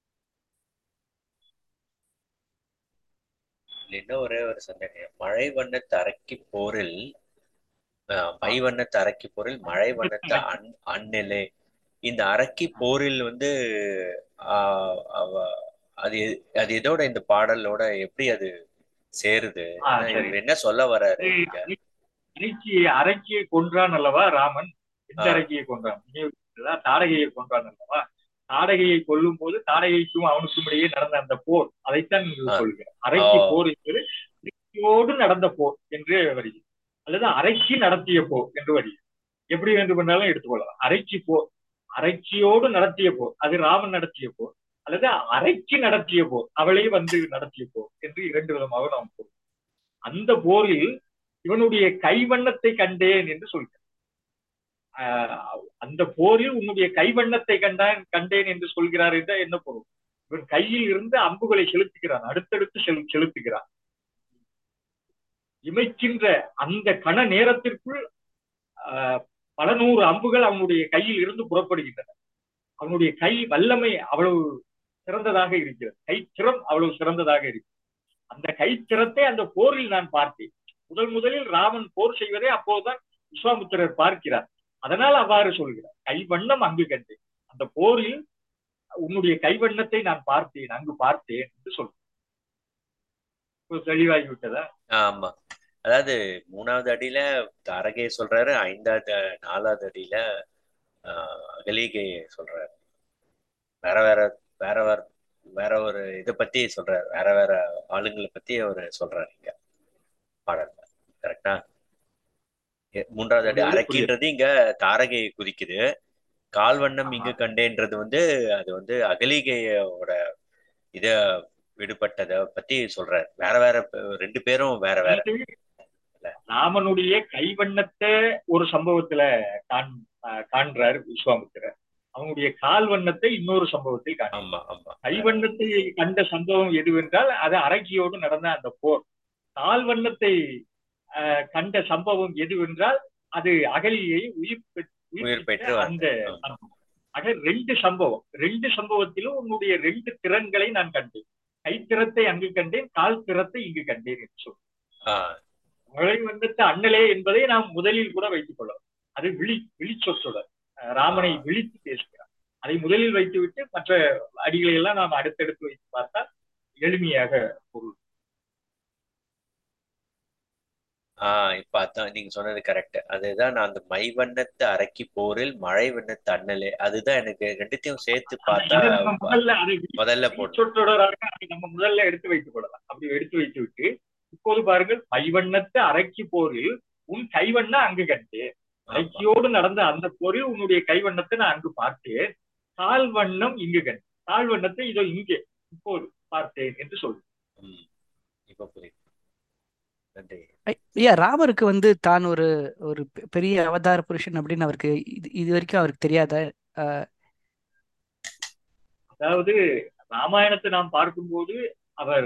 என்ன ஒரே ஒரு சந்தேகம் மழை வண்ணத்து அரக்கி போரில் மை வண்ணத்து அரக்கி போரில் மழை வண்ணத்து அன் அந்நிலை இந்த அரக்கி போரில் வந்து ஆஹ் அவ அது எ- அது இதோட இந்த பாடலோட எப்படி அது சேருது ஆ, ஏன்னா சரி. இவர் என்ன சொல்ல வர்றாரு அது இங்க அரைக்கியை அரக்கியை கொன்றான் அல்லவா ராமன் எந்த ஆ. அரக்கியை கொன்றான் நினைவு இருக்குதா? தாடகையை கொன்றான் அல்லவா தாடகையை கொல்லும் போது தாடகைக்கும் அவனுக்கும் இடையே நடந்த அந்த போர் அதைத்தான் இங்கு ஆ. சொல்கிறேன் அரக்கி ஓ. போர் என்பது அரக்கியோடு நடந்த போர் என்று வருகிறது அல்லது அரக்கி நடத்திய போர் என்று வருகிறது எப்படி வேண்டுமென்றாலும் எடுத்துக்கொள்ளலாம் அரக்கி போர் அரக்கியோடு நடத்திய போர் அது ராமன் நடத்திய போர் அல்லது அரக்கி நடத்திய போர் அவளே வந்து நடத்திய போர் என்று இரண்டு விதமாக நாம் போர் அந்த போரில் இவனுடைய கைவண்ணத்தை கண்டேன் என்று சொல்கிறார் ஆஹ் அந்த போரில் உன்னுடைய கைவண்ணத்தை கண்டான் கண்டேன் என்று சொல்கிறார் என்ற என்ன பொருள் இவன் கையில் இருந்து அம்புகளை செலுத்துகிறான் அடுத்தடுத்து செலு செலுத்துகிறான் இமைக்கின்ற அந்த கண நேரத்திற்குள் ஆஹ் பல நூறு அம்புகள் அவனுடைய கையில் இருந்து புறப்படுகின்றன அவனுடைய கை வல்லமை அவ்வளவு சிறந்ததாக இருக்கிறது கைத்திறம் அவ்வளவு சிறந்ததாக இருக்கிறது அந்த கைத்திறத்தை அந்த போரில் நான் பார்த்தேன் முதல் முதலில் ராமன் போர் செய்வதை அப்போதுதான் விஸ்வாமித்திரர் பார்க்கிறார் அதனால் அவ்வாறு சொல்கிறார் கைவண்ணம் அங்கு கண்டேன் அந்த போரில் உன்னுடைய கைவண்ணத்தை நான் பார்த்தேன் அங்கு பார்த்தேன் என்று சொல்றேன் தெளிவாகி விட்டதா ஆமா அதாவது மூணாவது அடியில தாரகையை சொல்றாரு ஐந்தாவது நாலாவது அடியில ஆஹ் அகலிகையை சொல்றாரு வேற வேற வேற வேற வேற ஒரு இதை பத்தி சொல்றாரு வேற வேற ஆளுங்களை பத்தி அவரு சொல்றாரு இங்க பாடல்ல கரெக்டா மூன்றாவது அடி புரியுது, அரக்கின்றது இங்க தாரகையை குறிக்குது கால்வண்ணம் இங்கு கண்டேன்றது வந்து அது வந்து அகலிகையோட இத விடுபட்டதை பத்தி சொல்றாரு வேற வேற பே- ரெண்டு பேரும் வேற வேற ராமனுடைய கைவண்ணத்தை ஒரு சம்பவத்துல காண் ஆஹ் காண்றார் விஸ்வாமித்திரர் அவனுடைய கால் வண்ணத்தை இன்னொரு சம்பவத்தில் காண்றார் ஆமா ஆமா கைவண்ணத்தை கண்ட சம்பவம் எதுவென்றால் அது அரக்கியோடு நடந்த அந்த போர் கால் வண்ணத்தை ஆஹ், கண்ட சம்பவம் எதுவென்றால் அது அகலியை உயிர் பெற்- உயிர் பெற்று அந்த வந்தது. ஆமா. சம்பவம். ஆக ரெண்டு சம்பவம் ரெண்டு சம்பவத்திலும் உன்னுடைய ரெண்டு திறன்களை நான் கண்டேன் கைத்திறத்தை அங்கு கண்டேன் கால் திறத்தை இங்கு கண்டேன் என்று சொல் ஆஹ் மழை வந்தத்து அண்ணலே என்பதை நாம் முதலில் கூட வைத்துக் கொள்ளலாம் அது விழி விழிச்சொற்றொடர் அஹ் ராமனை விழித்து பேசுகிறார் அதை முதலில் வைத்துவிட்டு மற்ற அடிகளை எல்லாம் நாம் அடுத்தடுத்து வைத்து பார்த்தால் எளிமையாக பொருள் ஆஹ் இப்ப அதான் நீங்க சொன்னது கரெக்ட் அதுதான் நான் அந்த மை வண்ணத்து அரக்கி போரில் மழை வண்ணத்து அண்ணலே அதுதான் எனக்கு ரெண்டுத்தையும் சேர்த்து பார்த்தா அதை நம்ம முதல்ல அதை முதல்ல போட்டு விழிச்சொற்றொடராக அதை நம்ம முதல்ல எடுத்து வைத்துக் கொள்ளலாம் அப்படி எடுத்து வைத்து விட்டு இப்போது பாருங்கள் மைவண்ணத்து அரக்கி போரில் உன் கைவண்ண அங்கு கண்டு அரக்கியோடு நடந்த அந்த போரில் உன்னுடைய கைவண்ணத்தை நான் அங்கு பார்த்தேன் கால் வண்ணம் இங்கு கண்டு கால் வண்ணத்தை இதோ இங்கே இப்போது பார்த்தேன் என்று சொல்லு ம். இப்ப புரியுது நன்றி ஐ- ஐயா ராமருக்கு வந்து தான் ஒரு ஒரு பெ- பெரிய அவதார புருஷன் அப்படின்னு அவருக்கு இது இது வரைக்கும் அவருக்கு தெரியாதா அஹ், அதாவது ராமாயணத்தை நாம் பார்க்கும்போது அவர்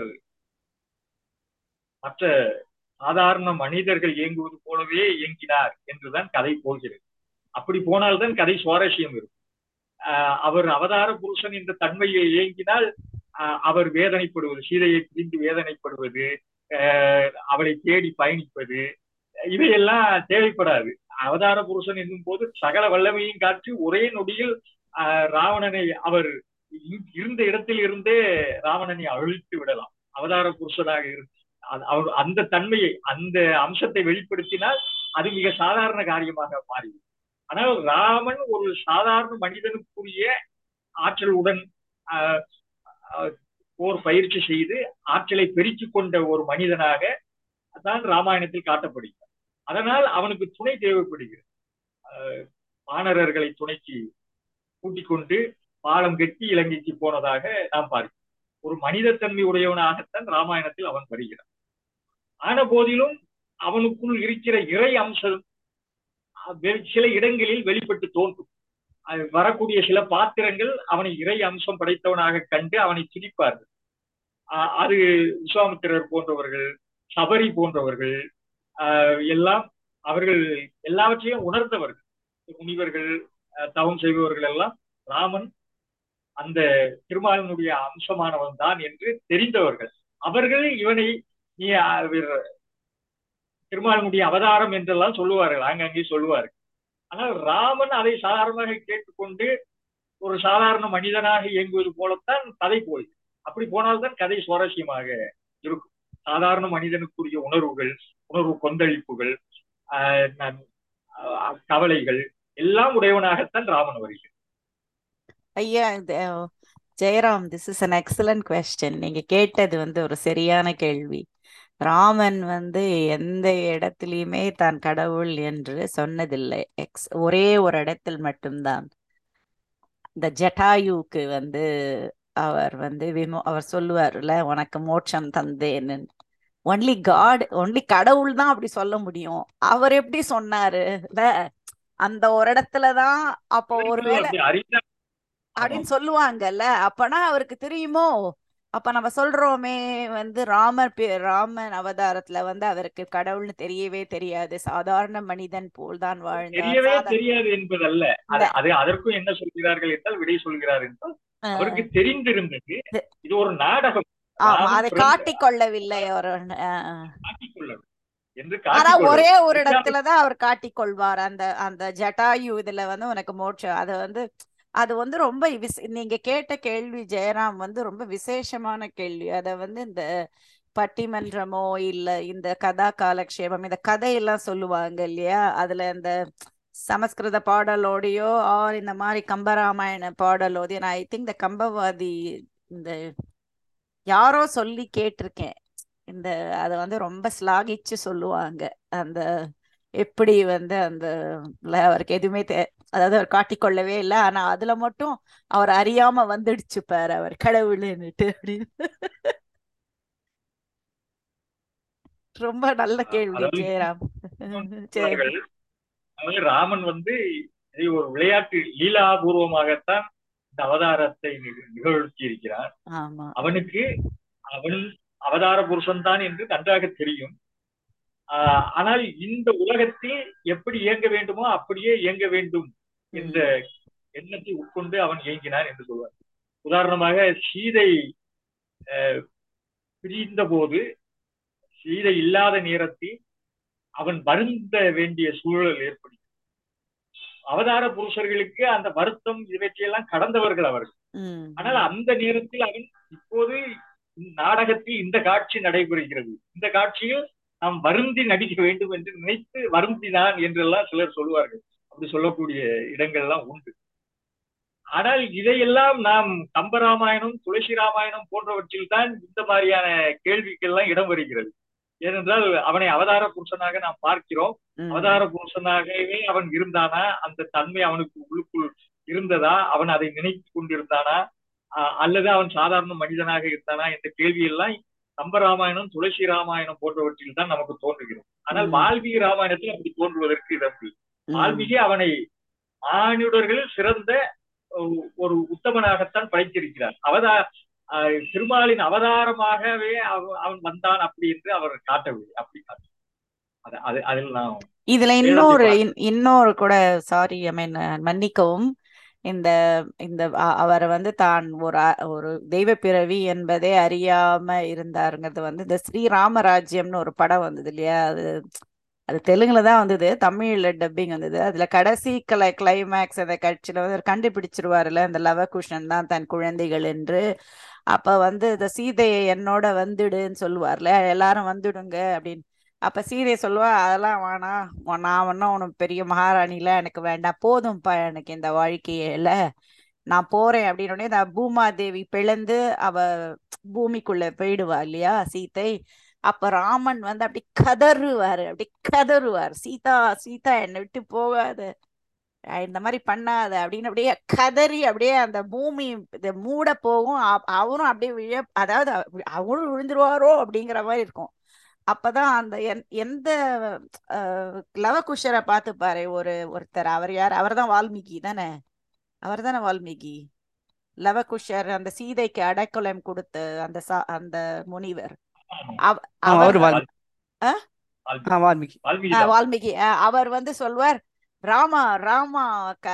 மற்ற சாதாரண மனிதர்கள் இயங்குவது போலவே இயங்கினார் என்றுதான் கதை போகிறது அப்படி போனால்தான் கதை சுவாரஸ்யம் இருக்கும் ஆஹ் அவர் அவதார புருஷன் என்ற தன்மையை இயங்கினால் ஆஹ் அவர் வேதனைப்படுவது சீதையை பிரிந்து வேதனைப்படுவது ஆஹ் அவளை தேடி பயணிப்பது இவையெல்லாம் தேவைப்படாது அவதார புருஷன் என்னும் போது சகல வல்லமையும் காட்டி ஒரே நொடியில் ஆஹ் ராவணனை அவர் இ- இருந்த இடத்தில் இருந்தே ராவணனை அழித்து விடலாம் அவதார புருஷனாக இரு அது- அவர் அந்த தன்மையை அந்த அம்சத்தை வெளிப்படுத்தினால் அது மிக சாதாரண காரியமாக மாறிவிடும் ஆனால் ராமன் ஒரு சாதாரண மனிதனுக்குரிய ஆற்றலுடன் ஆஹ், ஆஹ், போர் பயிற்சி செய்து ஆற்றலை பெருக்கிக் கொண்ட ஒரு மனிதனாக தான் ராமாயணத்தில் காட்டப்படுகிறார் அதனால் அவனுக்கு துணை தேவைப்படுகிறது ஆஹ், வானரர்களை துணைக்கு கூட்டிக் கொண்டு பாலம் கட்டி இலங்கைக்கு போனதாக நாம் பார்க்கிறோம் ஒரு மனிதத்தன்மை உடையவனாகத்தான் ராமாயணத்தில் அவன் வருகிறான் ஆன போதிலும் அவனுக்குள் இருக்கிற இறை அம்சம் அஹ், வெ- சில இடங்களில் வெளிப்பட்டு தோன்றும் அது வரக்கூடிய சில பாத்திரங்கள் அவனை இறை அம்சம் படைத்தவனாக கண்டு அவனை துடிப்பார்கள் அஹ், அது விஸ்வாமித்திரர் போன்றவர்கள் சபரி போன்றவர்கள் ஆஹ், எல்லாம் அவர்கள் எல்லாவற்றையும் உணர்ந்தவர்கள் முனிவர்கள் அஹ், தவம் செய்பவர்கள் எல்லாம் ராமன் அந்த திருமாலனுடைய அம்சமானவன் தான் என்று தெரிந்தவர்கள் அவர்கள் இவனை நீ அவர் திருமாலனுடைய அவதாரம் என்றெல்லாம் சொல்லுவார்கள் ஆங்காங்கே சொல்லுவார்கள் ஆனால் ராமன் அதை சாதாரணமாக கேட்டுக்கொண்டு ஒரு சாதாரண மனிதனாக இயங்குவது போலத்தான் கதை போய் அப்படி போனால்தான் கதை சுவாரஸ்யமாக இருக்கும் சாதாரண மனிதனுக்குரிய உணர்வுகள் உணர்வு கொந்தளிப்புகள் ஆஹ் நான், ஆஹ் கவலைகள் எல்லாம் உடையவனாகத்தான் ராமன் வருகிறார் ஐயா இது, ah, Jayaram this is an excellent question நீங்க கேட்டது வந்து ஒரு சரியான கேள்வி ராமன் வந்து எந்த இடத்துலயுமே தான் கடவுள் என்று சொன்னதில்லை எக்ஸ் ஒரே ஒரு இடத்தில் மட்டும்தான் இந்த ஜட்டாயுக்கு வந்து அவர் வந்து விமோ அவர் சொல்லுவார்ல உனக்கு மோட்சம் தந்தேன்னு ஒன்லி காட் ஒன்லி கடவுள் தான் அப்படி சொல்ல முடியும் அவர் எப்படி சொன்னாரு இல்ல அந்த ஒரு இடத்துலதான் அப்போ ஒருவேளை அப்படி அறிந்த அப்படின்னு சொல்லுவாங்கல்ல அப்பனா அவருக்கு தெரியுமோ அப்ப நம்ம சொல்றோமே வந்து ராமர் பே- ராமன் அவதாரத்துல வந்து அவருக்கு கடவுள்னு தெரியவே தெரியாது சாதாரண மனிதன் போல் தான் வாழ்ந்தார் தெரியவே சாதா- தெரியாது என்பதல்ல அது அது அதற்கும் என்ன சொல்கிறார்கள் என்றால் விடை சொல்கிறார் என்றால் அஹ் அவருக்கு தெரிந்திருந்தது தெ- இது ஒரு நாடகம் ஆமா ராமன் அதை பிறந்த காட்டிக் கொள்ளவில்லை அவர் அஹ். காட்டிக்கொள்ளவில்லை என்று ஆனா காட்டிக்கொள்ள ஒரே ஒரு இடத்துலதான் அவர் காட்டிக் கொள்வார் அந்த அந்த ஜட்டாயு இதுல வந்து உனக்கு மோட்சம் அது வந்து அது வந்து ரொம்ப விஸ்- நீங்க கேட்ட கேள்வி ஜெயராம் வந்து ரொம்ப விசேஷமான கேள்வி அத வந்து இந்த பட்டிமன்றமோ இல்ல இந்த கதா காலக்ஷேபம் இந்த கதையெல்லாம் சொல்லுவாங்க இல்லையா அதுல இந்த சமஸ்கிருத பாடலோடையோ ஆர் இந்த மாதிரி கம்பராமாயண பாடலோடையோ நான் ஐ திங்க் இந்த கம்பவாதி இந்த யாரோ சொல்லி கேட்டிருக்கேன் இந்த அதை வந்து ரொம்ப ஸ்லாகிச்சு சொல்லுவாங்க அந்த எப்படி வந்து அந்த ல அவருக்கு எதுவுமே தே அதாவது அவர் காட்டிக்கொள்ளவே இல்லை ஆனா அதுல மட்டும் அவர் அறியாம வந்துடுச்சு பாரு அவர் கடவுளுன்னுட்டு அப்படின்னு ரொம்ப நல்ல கேள்வி அதாவது ஜெயராம் ஜெய சொல்வார்கள். அதாவது ராமன் வந்து இதை ஒரு விளையாட்டு லீலாபூர்வமாகத்தான் இந்த அவதாரத்தை நிக- நிகழ்த்தி இருக்கிறார் ஆமா அவனுக்கு அவன் அவதார புருஷன் தான் என்று நன்றாக தெரியும் ஆஹ் ஆனால் இந்த உலகத்தில் எப்படி இயங்க வேண்டுமோ அப்படியே இயங்க வேண்டும் என்ற உம் எண்ணத்தை உட்கொண்டு அவன் இயங்கினான் என்று சொல்வார் உதாரணமாக சீதை அஹ், பிரிந்த போது சீதை இல்லாத நேரத்தில் அவன் வருந்த வேண்டிய சூழல் ஏற்படும் அவதார புருஷர்களுக்கு அந்த வருத்தம் இவற்றையெல்லாம் கடந்தவர்கள் அவர்கள் உம் ஆனால் அந்த நேரத்தில் அவன் இப்போது நாடகத்தில் இந்த காட்சி நடைபெறுகிறது இந்த காட்சியில் நாம் வருந்தி நடிக்க வேண்டும் என்று நினைத்து வருந்தினான் என்றெல்லாம் சிலர் சொல்லுவார்கள் அப்படி சொல்லக்கூடிய இடங்கள்லாம் உண்டு ஆனால் இதையெல்லாம் நாம் கம்பராமாயணம் துளசி ராமாயணம் போன்றவற்றில் தான் இந்த மாதிரியான கேள்விக்கெல்லாம் இடம் வருகிறது ஏனென்றால் அவனை அவதார புருஷனாக நாம் பார்க்கிறோம் உம் அவதார புருஷனாகவே அவன் இருந்தானா அந்த தன்மை அவனுக்கு உள்ளுக்குள் இருந்ததா அவன் அதை நினைத்து கொண்டிருந்தானா ஆஹ் அல்லது அவன் சாதாரண மனிதனாக இருந்தானா என்ற கேள்வியெல்லாம் கம்பராமாயணம் துளசி ராமாயணம் போன்றவற்றில் தான் நமக்கு தோன்றுகிறது ஆனால் உம் வால்மீகி ராமாயணத்தில் அப்படி தோன்றுவதற்கு இடமில்லை உம் வால்மீகி அவனை மானுடர்கள் சிறந்த ஒ- ஒரு உத்தமனாகத்தான் படைத்திருக்கிறார் அவதா ஆஹ் திருமாலின் அவதாரமாகவே அவ- அவன் வந்தான் அப்படி என்று அவர் காட்டவில்லை அப்படி காட்ட அது அது அதில் நான் இதுல வேதத்தை இன்னொரு பார்க்கிறேன் இன்- இன்னொரு கூட சாரி ஐ மீன் மன்னிக்கவும் இந்த இந்த அ- அவர் வந்து தான் ஒரு அ- ஒரு தெய்வ பிறவி என்பதே அறியாம இருந்தாருங்கிறது வந்து இந்த ஸ்ரீராமராஜ்யம்னு ஒரு படம் வந்தது இல்லையா அது அது தெலுங்குல தான் வந்தது தமிழ்ல டப்பிங் வந்தது அதுல கடைசி கிளை கிளைமேக்ஸ் அந்த காட்சியில வந்து அவர் கண்டுபிடிச்சிருவாருல்ல இந்த லவகுஷன் தான் தன் குழந்தைகள் என்று அப்ப வந்து இந்த சீதையை என்னோட வந்துடுன்னு சொல்லுவார்ல எல்லாரும் வந்துடுங்க அப்படின்னு அப்ப சீதை சொல்லுவா அதெல்லாம் வேணாம் உன் நான் ஒன்றும் உனக்கு பெரிய மகாராணில எனக்கு வேண்டாம் போதும்ப்பா எனக்கு இந்த வாழ்க்கையில நான் போறேன் அப்படின்னு உடனே இந்த பூமாதேவி பிளந்து அவ பூமிக்குள்ள போயிடுவா இல்லையா சீதை அப்ப ராமன் வந்து அப்படி கதறுவாரு அப்படி கதறுவார் சீதா சீதா என்னை விட்டு போகாத அஹ் இந்த மாதிரி பண்ணாத அப்படின்னு அப்படியே கதறி அப்படியே அந்த பூமி இத மூட போகும் அ- அவரும் அப்படியே விழ அதாவது அவ- அவரும் விழுந்துருவாரோ அப்படிங்கிற மாதிரி இருக்கும் அப்பதான் அந்த எந்- எந்த அஹ், லவகுஷரை பார்த்து பாரு ஒரு ஒருத்தர் அவர் யார் அவர்தான் வால்மீகி தானே அவர் தானே வால்மீகி லவகுஷர் அந்த சீதைக்கு அடைக்கலம் கொடுத்த அந்த சா- அந்த முனிவர் அவ- ஆ அவர் அவர் வால்மீகி ஆ? ஆ வால்மீகி வால்மீகி ஆ, தான் வால்மீகி ஆ, அவர் வந்து சொல்வார் ராமா ராமா க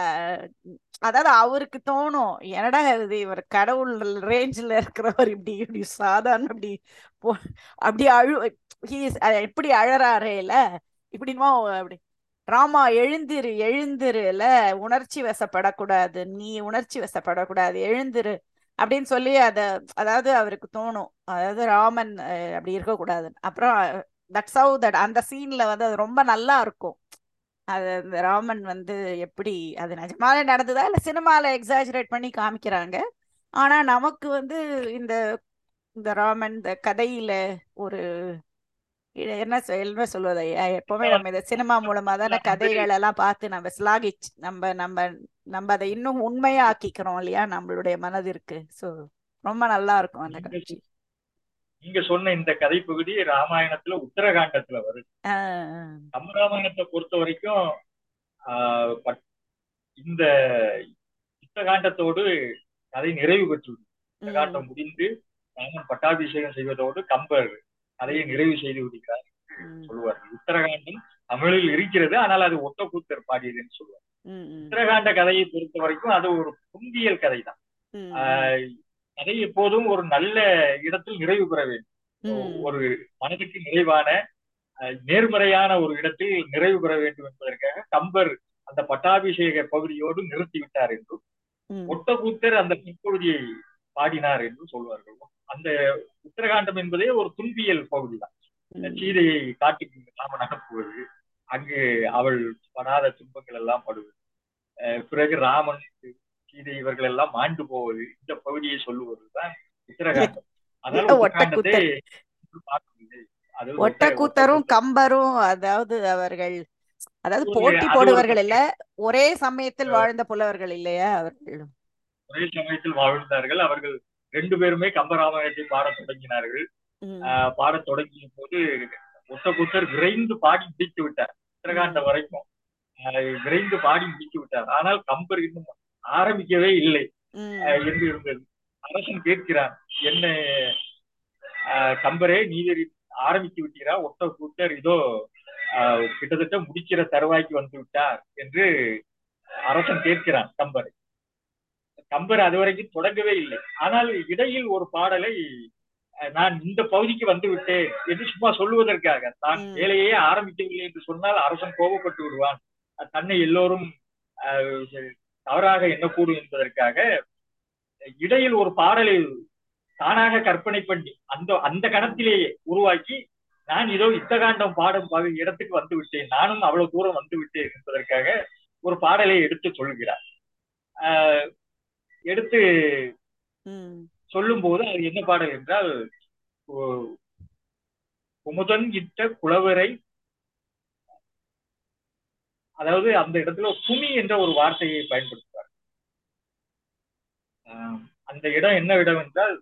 அதாவது அவருக்கு தோணும் என்னடா இது இவர் கடவுள் ரேஞ்சில் இருக்கிறவர் இப்படி இப்படி சாதாரண இப்படி போ அப்படி அழு he is- அஹ் எப்படி அழறாரே இல்ல இப்படிமா அப்படி ராமா எழுந்திரு எழுந்திருல உணர்ச்சி வசப்படக்கூடாது நீ உணர்ச்சி வசப்படக்கூடாது எழுந்திரு அப்படின்னு சொல்லி அத அதாவது அவருக்கு தோணும் அதாவது ராமன் அஹ், அப்படி இருக்கக்கூடாது அப்புறம் தட்ஸ் ஹவு தட் அந்த சீன்ல வந்து அது ரொம்ப நல்லா இருக்கும் அது அந்த ராமன் வந்து எப்படி அது நிஜமாலே நடந்ததா இல்ல சினிமால எக்ஸாஜரேட் பண்ணி காமிக்கிறாங்க ஆனா நமக்கு வந்து இந்த இந்த ராமன் இந்த கதையில ஒரு இ- என்ன சொ- என்ன சொல்வது ஐயா, எப்பவுமே நம்ம இந்த சினிமா மூலமா தானே கதைகள் எல்லாம் பார்த்து நம்ம ஸ்லாகிச் நம்ம நம்ம நம்ம அதை இன்னும் உண்மையா ஆக்கிக்கிறோம் இல்லையா நம்மளுடைய மனதிற்கு சோ ரொம்ப நல்லா இருக்கும் அந்த நீங்க காட்சி சொ- நீங்க சொன்ன இந்த கதை பகுதி ராமாயணத்துல உத்தரகாண்டத்துல வருது ஆஹ் கம்பராமாயணத்தை பொறுத்த வரைக்கும் ஆஹ், பட்- இந்த யுத்தகாண்டத்தோடு கதை நிறைவு பெற்றுள்ளது உம் யுத்தகாண்டம் முடிந்து ராமன் பட்டாபிஷேகம் செய்வதோடு கம்பர் கதையை நிறைவு செய்து விடுகிறார் உம் சொல்லுவார் உத்தரகாண்டம் தமிழில் இருக்கிறது ஆனால் அது ஒட்டக்கூத்தர் பாடியதுன்னு சொல்லுவார் உம் உம் உத்தரகாண்ட கதையை பொறுத்த வரைக்கும் அது ஒரு புந்தியல் கதை தான் உம் ஆஹ், கதை எப்போதும் ஒரு நல்ல இடத்தில் நிறைவு பெற வேண்டும் உம் ஒரு மனதுக்கு நிறைவான அஹ், நேர்மறையான ஒரு இடத்தில் நிறைவு பெற வேண்டும் என்பதற்காக கம்பர் அந்த பட்டாபிஷேக பகுதியோடு நிறுத்திவிட்டார் என்றும் உம் ஒட்டக்கூத்தர் அந்த பிற்பகுதியை பாடினார் என்றும் சொல்வார்கள் அந்த உத்தரகாண்டம் என்பதே ஒரு துன்பியல் பகுதி தான் உம் சீதையை காட்டுக்கு ராமன் அனுப்புவது அங்கு அவள் படாத துன்பங்கள் எல்லாம் படுவது அஹ், பிறகு ராமன் சீதை இவர்கள் எல்லாம் மாண்டு போவது இந்த பகுதியை சொல்லுவதுதான் உத்தரகாண்டம் அதனால உத்தரகாண்டத்தை ஒட்டக்கூத்தர் பார்க்கவில்லை அது ஒட்ட ஒட்டக்கூத்தரும் ஒட்டக்கூத்தர் கம்பரும் அதாவது அவர்கள் அதாவது ஒரு- போட்டி அது ஒரு போடுவர்கள் இல்ல ஒரே சமயத்தில் அஹ், வாழ்ந்த புலவர்கள் இல்லையா அவர்கள் ஒரே சமயத்தில் வாழ்ந்தார்கள் அவர்கள் ரெண்டு பேருமே கம்பராமாயணத்தை பாடத் தொடங்கினார்கள் உம் ஆஹ் பாடத் தொடங்கிய போது ஒட்டக்கூத்தர் விரைந்து பாடி முடித்து விட்டார் உத்தரகாண்டம் வரைக்கும் ஆஹ் விரைந்து பாடி முடித்து விட்டார் ஆனால் கம்பர் இன்னும் ஆரம்பிக்கவே இல்லை உம் ஆஹ் என்று இருந்தது அரசன் கேட்கிறான் என்ன ஆஹ் கம்பரே நீர் ஆரம்பித்து விட்டீரா ஒட்டக்கூத்தர் இதோ ஆஹ் கிட்டத்தட்ட முடிக்கிற தருவாய்க்கு வந்து விட்டார் என்று அரசன் கேட்கிறான் கம்பரை கம்பர் அது வரைக்கும் தொடங்கவே இல்லை ஆனால் இடையில் ஒரு பாடலை அஹ், நான் இந்த பகுதிக்கு வந்து விட்டேன் என்று சும்மா சொல்லுவதற்காக தான் ம். வேலையே ஆரம்பிக்கவில்லை என்று சொன்னால் அரசன் கோபப்பட்டு விடுவான் அஹ், தன்னை எல்லோரும் அஹ், தவறாக எண்ணக்கூடும் என்பதற்காக இடையில் ஒரு பாடலை தானாக கற்பனை பண்ணி அந்த அந்த கணத்திலேயே உருவாக்கி நான் இதோ யுத்தகாண்டம் பாடும் பகு- இடத்துக்கு வந்து விட்டேன் நானும் அவ்வளவு தூரம் வந்து விட்டேன் என்பதற்காக ஒரு பாடலை எடுத்து சொல்கிறார் ஆஹ் எடுத்து உம் சொல்லும் போது அது என்ன பாடல் என்றால் ஓ- குமுதன் இட்ட குளவரை அதாவது அந்த இடத்துல குமி என்ற ஒரு வார்த்தையை பயன்படுத்துவார் ஆஹ் அந்த இடம் என்ன இடம் என்றால்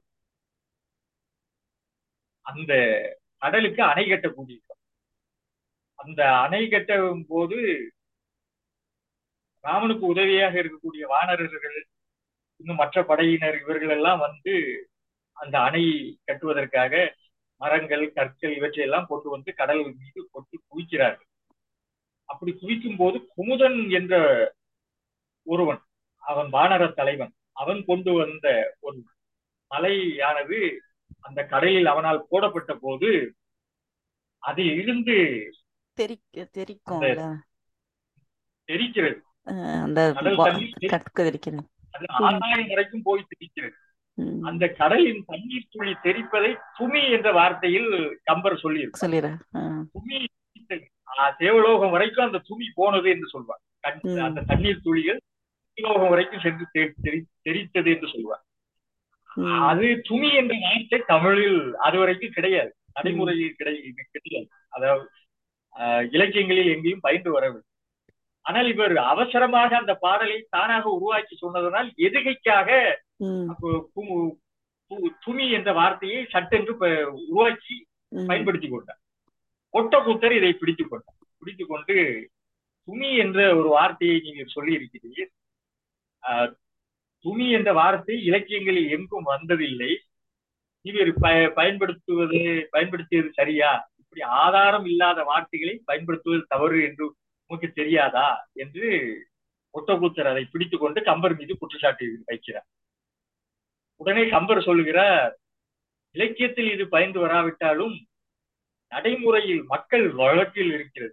அந்த கடலுக்கு அணை கட்டக்கூடிய இடம். அந்த அணை கட்டும் போது ராமனுக்கு உதவியாக இருக்கக்கூடிய வானரர்கள் இன்னும் மற்ற படையினர் இவர்கள் எல்லாம் வந்து அந்த அணை கட்டுவதற்காக மரங்கள் கற்கள் இவற்றையெல்லாம் கொண்டு வந்து கடல் மீது கொட்டி குவிக்கிறார்கள் அப்படி குவிக்கும் போது குமுதன் என்ற ஒருவன் அவன் வானர தலைவன் அவன் கொண்டு வந்த ஒரு மலையானது அந்த கடலில் அவனால் போடப்பட்ட போது அதில் இருந்து தெரிக்க தெரிக்கும்ல தெரிக்கிறது அஹ் அந்த கடல் வா- தண்ணீர் தெரி- கற்க தெரிக்கிறது அது ஆகாயம் வரைக்கும் போய் தெரிக்கிறது உம் அந்த கடலின் தண்ணீர் துளி தெரிப்பதை துமி என்ற வார்த்தையில் கம்பர் சொல்லியிருப்பார் சொல்லிடுறேன் அஹ் துமி ஆஹ் தேவலோகம் வரைக்கும் அந்த துமி போனது என்று சொல்வார் கண்- ம். அந்த தண்ணீர் துளிகள் தேவலோகம் வரைக்கும் சென்று தெ- தெரி- தெரித்தது என்று சொல்வார் உம் அது துமி என்ற வார்த்தை தமிழில் அது வரைக்கும் கிடையாது நடைமுறையில் கிடை இது கிடையாது அதாவது ஆஹ் இலக்கியங்களில் எங்கேயும் பயின்று வரவில்லை ஆனால் இவர் அவசரமாக அந்த பாடலை தானாக உருவாக்கி சொன்னதனால் எதுகைக்காக உம் அப்போ கு- கு- துமி என்ற வார்த்தையை சட்டென்று ப- உருவாக்கி உம் பயன்படுத்திக் கொண்டார் ஒட்டக்கூத்தர் இதை பிடித்துக் கொண்டார் பிடித்துக் கொண்டு துமி என்ற ஒரு வார்த்தையை நீங்கள் சொல்லி இருக்கிறீர்கள் ஆஹ், துமி என்ற வார்த்தை இலக்கியங்களில் எங்கும் வந்ததில்லை இவர் ப பயன்படுத்துவது பயன்படுத்தியது சரியா இப்படி ஆதாரம் இல்லாத வார்த்தைகளை பயன்படுத்துவது தவறு என்று உமக்கு தெரியாதா என்று ஒட்டக்கூத்தர் அதை பிடித்துக் கொண்டு கம்பர் மீது குற்றச்சாட்டு வைக்கிறார் உடனே கம்பர் சொல்லுகிறார் இலக்கியத்தில் இது பயந்து வராவிட்டாலும் நடைமுறையில் மக்கள் வழக்கில் இருக்கிறது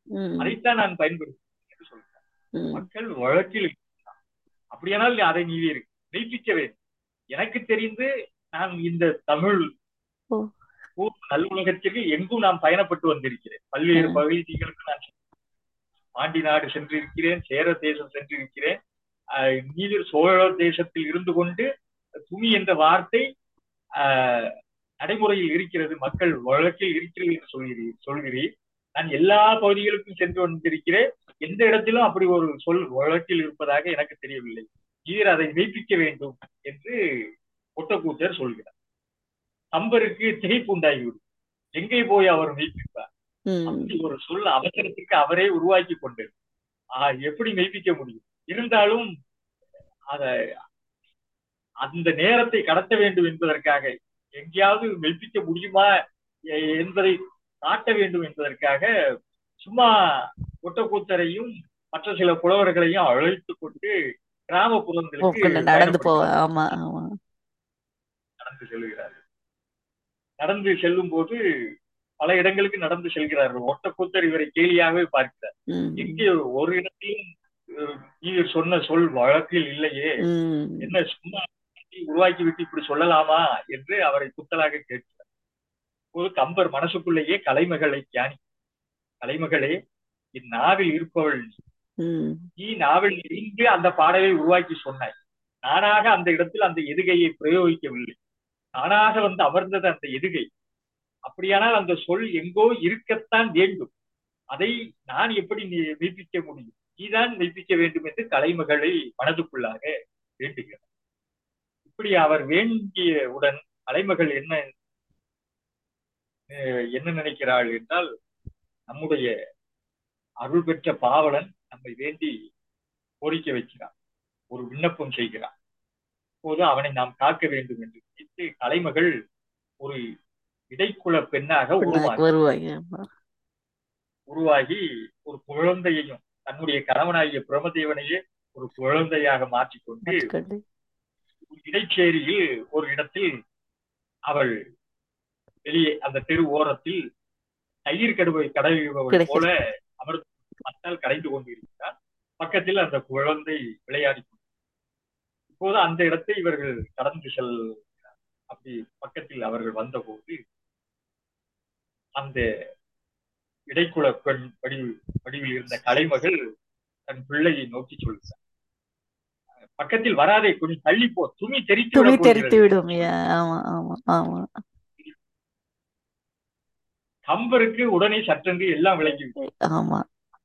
ம் அதைத்தான் நான் பயன்படுத்துகிறேன் என்று சொல்கிறேன் ம் மக்கள் வழக்கில் இருக்கிறார். அப்படியானால் அதை நீ மெய்ப்பிக்க வேண்டும் எனக்கு தெரிந்து நான் இந்த தமிழ் ஓ. ஊர் நல்லுலகத்திற்கு எங்கும் நான் பயணப்பட்டு வந்திருக்கிறேன் பல்வேறு ம். பகுதிகளுக்கு நான் பாண்டி நாடு சென்றிருக்கிறேன் சேர தேசம் சென்றிருக்கிறேன் ஆஹ் நீதிர் சோழ தேசத்தில் இருந்து கொண்டு துணி என்ற வார்த்தை ஆஹ் நடைமுறையில் இருக்கிறது மக்கள் வழக்கில் இருக்கிறது என்று சொல்கிறீர் சொல்கிறீர் நான் எல்லா பகுதிகளுக்கும் சென்று வந்திருக்கிறேன் எந்த இடத்திலும் அப்படி ஒரு சொல் வழக்கில் இருப்பதாக எனக்கு தெரியவில்லை நீர் அதை மெய்ப்பிக்க வேண்டும் என்று ஒட்டக்கூத்தர் சொல்கிறார் கம்பருக்கு திகைப்பு உண்டாகிவிடும் எங்கே போய் அவர் மெய்ப்பிப்பார் ம் அப்படி ஒரு சொல் அவசரத்துக்கு அவரே உருவாக்கி கொண்டது ஆஹ் எப்படி மெய்ப்பிக்க முடியும் இருந்தாலும் அத அந்த நேரத்தை கடத்த வேண்டும் என்பதற்காக எங்கேயாவது மெய்ப்பிக்க முடியுமா எ- என்பதை காட்ட வேண்டும் என்பதற்காக சும்மா ஒட்டக்கூத்தரையும் மற்ற சில புலவர்களையும் அழைத்து கொண்டு கிராமப்புறங்களுக்கு போக்குல நடந்து போ பயணப்படுகிறார். ஆமா ஆமா நடந்து செல்கிறார்கள் நடந்து செல்லும் போது பல இடங்களுக்கு நடந்து செல்கிறார்கள் ஒட்டக்கூத்தர் இவரை கேலியாகவே பார்க்கிறார் ம் எங்கே ஒரு இடத்திலும் அஹ், நீர் சொன்ன சொல் வழக்கில் இல்லையே ம் என்ன சும்மா உருவாக்கி விட்டு இப்படி சொல்லலாமா என்று அவரை குத்தலாக கேட்கிறார் ஒரு கம்பர் மனசுக்குள்ளேயே கலைமகளை தியானி கலைமகளே என் நாவில் இருப்பவள் நீ. ம் நீ நாவில் இருந்து அந்த பாடலை உருவாக்கி சொன்னாய் நானாக அந்த இடத்தில் அந்த எதுகையை பிரயோகிக்கவில்லை தானாக வந்து அமர்ந்தது அந்த எதுகை அப்படியானால் அந்த சொல் எங்கோ இருக்கத்தான் வேண்டும் அதை நான் எப்படி நீ மெய்ப்பிக்க முடியும் நீதான் மெய்ப்பிக்க வேண்டும் என்று கலைமகளை மனதுக்குள்ளாக வேண்டுகிறார் இப்படி அவர் வேண்டியவுடன் கலைமகள் என்ன அஹ், என்ன நினைக்கிறாள் என்றால் நம்முடைய அருள் பெற்ற பாவலன் நம்மை வேண்டி கோரிக்கை வைக்கிறான் ஒரு விண்ணப்பம் செய்கிறான் அப்போது அவனை நாம் காக்க வேண்டும் என்று நினைத்து கலைமகள் ஒரு இடைக்குல பெண்ணாக உருவாகி வருவாங்க ஆமா உருவாகி ஒரு குழந்தையையும் தன்னுடைய கணவனாகிய பிரமதேவனையே ஒரு குழந்தையாக மாற்றிக்கொண்டு மாற்றிக்கொண்டு இடைச்சேரியில் ஒரு இடத்தில் அவள் வெளியே அந்த தெரு ஓரத்தில் தயிர் கடுவை கடவுள் கிடைக்கிறது. போல அமர்ந்து மத்தால் கரைந்து கொண்டிருக்கிறார் பக்கத்தில் அந்த குழந்தை விளையாடி கொண்டு இப்போது அந்த இடத்தை இவர்கள் கடந்து செல் அப்படி பக்கத்தில் அவர்கள் வந்தபோது அந்த இடைக்குல பெண் வடிவில் வடிவில் இருந்த கலைமகள் தன் பிள்ளையை நோக்கி சொல்கிறார் பக்கத்தில் வராதே கொஞ்சம் தள்ளி போ துணி தெரித்து துணி விடப் தெரித்து போகிறது. விடும் யா, ஆமா ஆமா ஆமா கம்பருக்கு உடனே சற்றென்று எல்லாம் விளங்கி ஆமா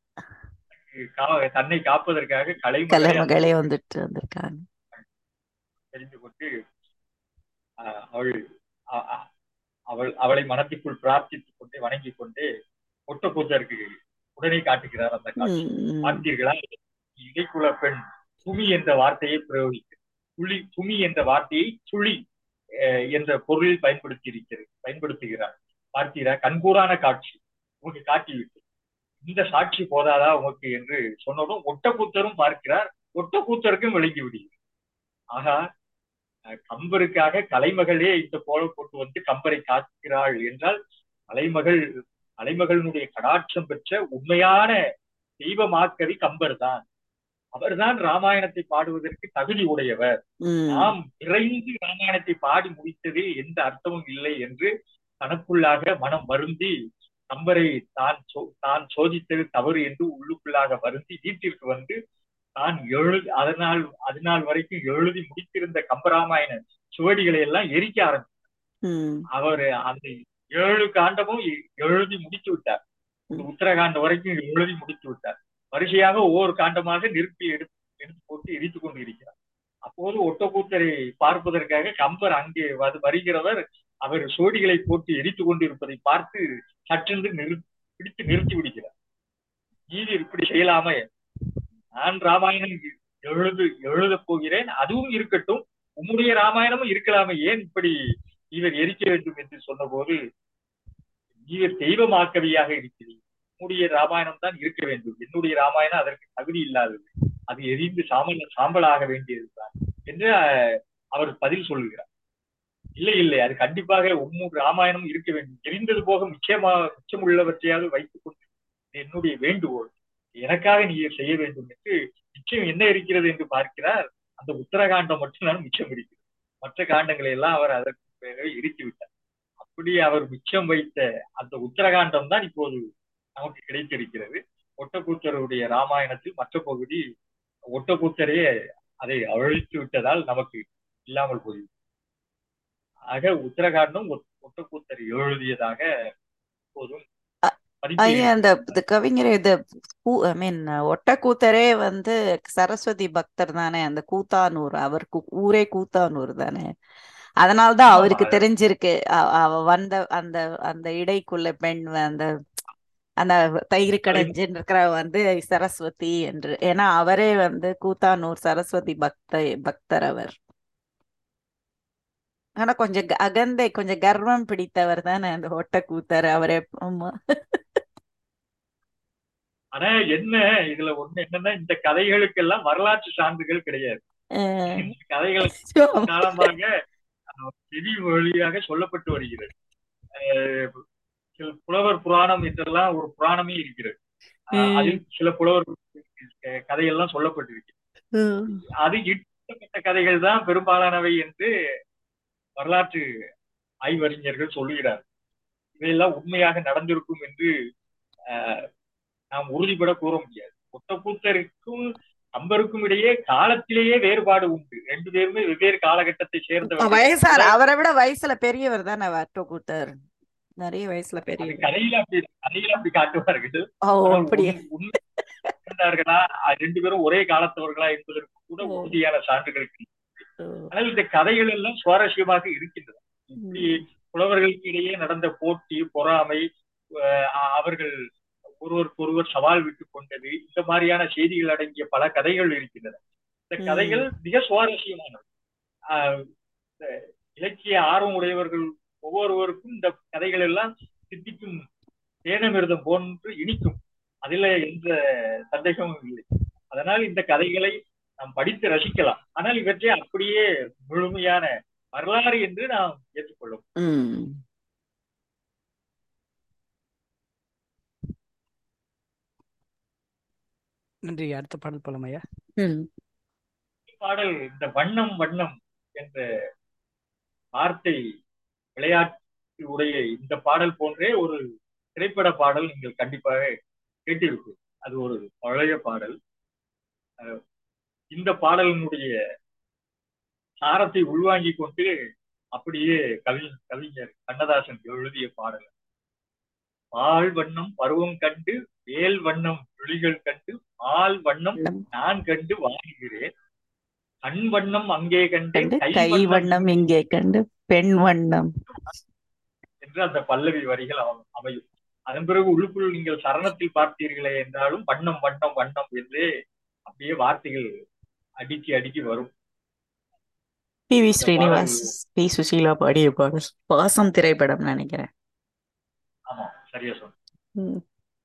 தன்னை காப்பதற்காக கலைமகளை கலைமகளே வந்துட்டு வந்திருக்காங்க தெரிந்து கொண்டு ஆஹ், அவள் அ- அ- அவள் அவளை மனத்திற்குள் பிரார்த்தித்துக் கொண்டே வணங்கிக் கொண்டே ஒட்டக்கூத்தருக்கு உடனே காட்டுகிறார் அந்த காட்சி ம், ம். பார்த்தீர்களா இடைக்குல பெண் துமி என்ற வார்த்தையை பிரயோகிக்க துளி துமி என்ற வார்த்தையை சுழி அஹ், என்ற பொருளில் பயன்படுத்தி இருக்கிறது பயன்படுத்துகிறார் பார்த்தீரா கண்கூறான காட்சி உனக்கு காட்டிவிட்டு இந்த சாட்சி போதாதா உமக்கு என்று சொன்னதும் ஒட்டக்கூத்தரும் பார்க்கிறார் ஒட்டக்கூத்தருக்கும் விளங்கி விடுகிறது ஆகா அஹ், கம்பருக்காக கலைமகளே இந்த கோலம் போட்டு வந்து கம்பரை காக்கிறாள் என்றால் கலைமகள் கலைமகளினுடைய கடாட்சம் பெற்ற உண்மையான தெய்வமாக்கவி கம்பர் தான் அவர்தான் ராமாயணத்தை பாடுவதற்கு தகுதி உடையவர் ம், நாம் விரைந்து ராமாயணத்தை பாடி முடித்ததில் எந்த அர்த்தமும் இல்லை என்று தனக்குள்ளாக மனம் வருந்தி கம்பரை தான் சோ- தான் சோதித்தது தவறு என்று உள்ளுக்குள்ளாக வருந்தி வீட்டிற்கு வந்து தான் எழுதி அதனால் அதனால் வரைக்கும் எழுதி முடித்திருந்த கம்பராமாயண சுவடிகளை எல்லாம் எரிக்க ஆரம்பித்தார் ம், அவர் அந்த ஏழு காண்டமும் எ- எழுதி முடித்து விட்டார் இந்த உத்தரகாண்ட வரைக்கும் எழுதி முடித்து விட்டார் வரிசையாக ஒவ்வொரு காண்டமாக நெருப்பில் எடுத்து எடுத்து போட்டு எரித்துக் கொண்டு இருக்கிறார் அப்போது ஒட்டக்கூத்தரை பார்ப்பதற்காக கம்பர் அங்கே வது வருகிறவர் அவர் சோடிகளை போட்டு எரித்துக் கொண்டு இருப்பதை பார்த்து சற்றென்று நிறு பிடித்து நிறுத்தி விடுகிறார் நீதி இப்படி செய்யலாமே நான் ராமாயணம் எழுது எழுதப் போகிறேன் அதுவும் இருக்கட்டும் உம்முடைய ராமாயணமும் இருக்கலாமே ஏன் இப்படி இவர் எரிக்க வேண்டும் என்று சொன்னபோது நீர் தெய்வமாக்கவியாக இருக்கிறீர் உன்னுடைய ராமாயணம் தான் இருக்க வேண்டும் என்னுடைய ராமாயணம் அதற்கு தகுதி இல்லாதது அது எரிந்து சாம்பல் சாம்பலாக வேண்டியதுதான் என்று அஹ், அவர் பதில் சொல்லுகிறார் இல்லை இல்லை அது கண்டிப்பாக உம்மு ராமாயணம் இருக்க வேண்டும் எரிந்தது போக மிச்சமா மிச்சம் உள்ளவற்றையாவது வைத்துக் கொண்டு என்னுடைய வேண்டுகோள் எனக்காக நீ செய்ய வேண்டும் என்று நிச்சயம் என்ன இருக்கிறது என்று பார்க்கிறார் அந்த உத்தரகாண்டம் மட்டும்தான் மிச்சம் இருக்கிறது மற்ற காண்டங்களை எல்லாம் அவர் அதற்கு பிறகு இறுக்கி விட்டார் அப்படி அவர் மிச்சம் வைத்த அந்த உத்தரகாண்டம் தான் இப்போது நமக்கு கிடைத்திருக்கிறது ஒட்டக்கூத்தருடைய ராமாயணத்தில் மற்ற பகுதி ஒட்டக்கூத்தரே அதை அழித்து விட்டதால் நமக்கு இல்லாமல் போய் ஆக உத்தரகாண்டம் ஒட்டக்கூத்தர் எழுதியதாக இப்போதும் ஐயா இந்த இந்த கவிஞர் இது ஐ மீன் ஒட்டக்கூத்தரே வந்து சரஸ்வதி பக்தர் தானே அந்த கூத்தானூர் அவருக்கு ஊரே கூத்தானூர் தானே அதனால்தான் அவருக்கு தெரிஞ்சிருக்கு அவ வந்த அந்த அந்த இடைக்குள்ள பெண் அந்த அந்த தயிர் கடைஞ்சின்னு இருக்கிற வந்து சரஸ்வதி என்று ஏன்னா அவரே வந்து கூத்தானூர் சரஸ்வதி பக்த பக்தர் அவர் ஆனா கொஞ்சம் அகந்தை கொஞ்சம் கர்வம் பிடித்தவர் தானே அந்த ஒட்ட கூத்தர் அவரே ஆமா ஆனா என்ன இதுல ஒண்ணு என்னன்னா இந்த கதைகளுக்கெல்லாம் வரலாற்று சான்றுகள் கிடையாது இந்த கதைகள் காலமாக செவி வழியாக சொல்லப்பட்டு வருகிறது சில புலவர் புராணம் என்றெல்லாம் ஒரு புராணமே இருக்கிறது அதில் சில புலவர் கதையெல்லாம் சொல்லப்பட்டிருக்கு அது இட்டப்பட்ட கதைகள் தான் பெரும்பாலானவை என்று வரலாற்று ஆய்வறிஞர்கள் சொல்லுகிறார் இவையெல்லாம் உண்மையாக நடந்திருக்கும் என்று நாம் உறுதிபட கூற முடியாது ஒட்டக்கூத்தருக்கும் அம்பருக்கும் இடையே காலத்திலேயே வேறுபாடு உண்டு ரெண்டு பேருமே வெவ்வேறு காலகட்டத்தை சேர்ந்தவர் வயசார் அவரை விட வயசுல பெரியவர் தானே ஒட்டக்கூத்தர் நிறைய வயசுல பெரிய கதையில அப்படி கதையில அப்படி காட்டுவார்கள் அப்படியே இருந்தார்களா ரெண்டு பேரும் ஒரே காலத்தவர்களா என்பதற்கு கூட உறுதியான சான்றுகள் ஆனால் இந்த கதைகள் எல்லாம் சுவாரஸ்யமாக இருக்கின்றன இப்படி புலவர்களுக்கு இடையே நடந்த போட்டி பொறாமை அவர்கள் ஒருவருக்கு ஒருவர் சவால் விட்டு கொண்டது இந்த மாதிரியான செய்திகள் அடங்கிய பல கதைகள் இருக்கின்றன இந்த கதைகள் மிக சுவாரஸ்யமானது இலக்கிய ஆர்வம் உடையவர்கள் ஒவ்வொருவருக்கும் இந்த கதைகள் எல்லாம் சித்திக்கும் தேனமிருதம் போன்று இனிக்கும் அதுல எந்த சந்தேகமும் இல்லை அதனால் இந்த கதைகளை நாம் படித்து ரசிக்கலாம் ஆனால் இவற்றை அப்படியே முழுமையான வரலாறு என்று நாம் ஏற்றுக்கொள்ளும் நன்றி அடுத்த பாடல் போலாம் ஐயா பாடல் இந்த வண்ணம் வண்ணம் என்ற வார்த்தை விளையாட்டு உடைய இந்த பாடல் போன்றே ஒரு திரைப்பட பாடல் நீங்கள் கண்டிப்பாக கேட்டிருக்கும் அது ஒரு பழைய பாடல் இந்த பாடலினுடைய சாரத்தை உள்வாங்கி கொண்டு அப்படியே கவி கவிஞர் கண்ணதாசன் எழுதிய பாடல் பால் வண்ணம் பருவம் கண்டு வேல் வண்ணம் விழிகள் கண்டு பால் வண்ணம் நான் கண்டு வாங்குகிறேன் கண் வண்ணம் அங்கே கண்டு கை வண்ணம் இங்கே கண்டு பெண் வண்ணம் என்று அந்த பல்லவி வரிகள் அமையும் அதன் பிறகு உள்ளுக்குள் நீங்கள் சரணத்தில் பார்த்தீர்களே என்றாலும் வண்ணம் வண்ணம் வண்ணம் என்று அப்படியே வார்த்தைகள் அடுக்கி அடுக்கி வரும் P B Sreenivas P Susheela பாடிய பாடல் பாசம் திரைப்படம் நினைக்கிறேன் ஆமா சரியா சொன்ன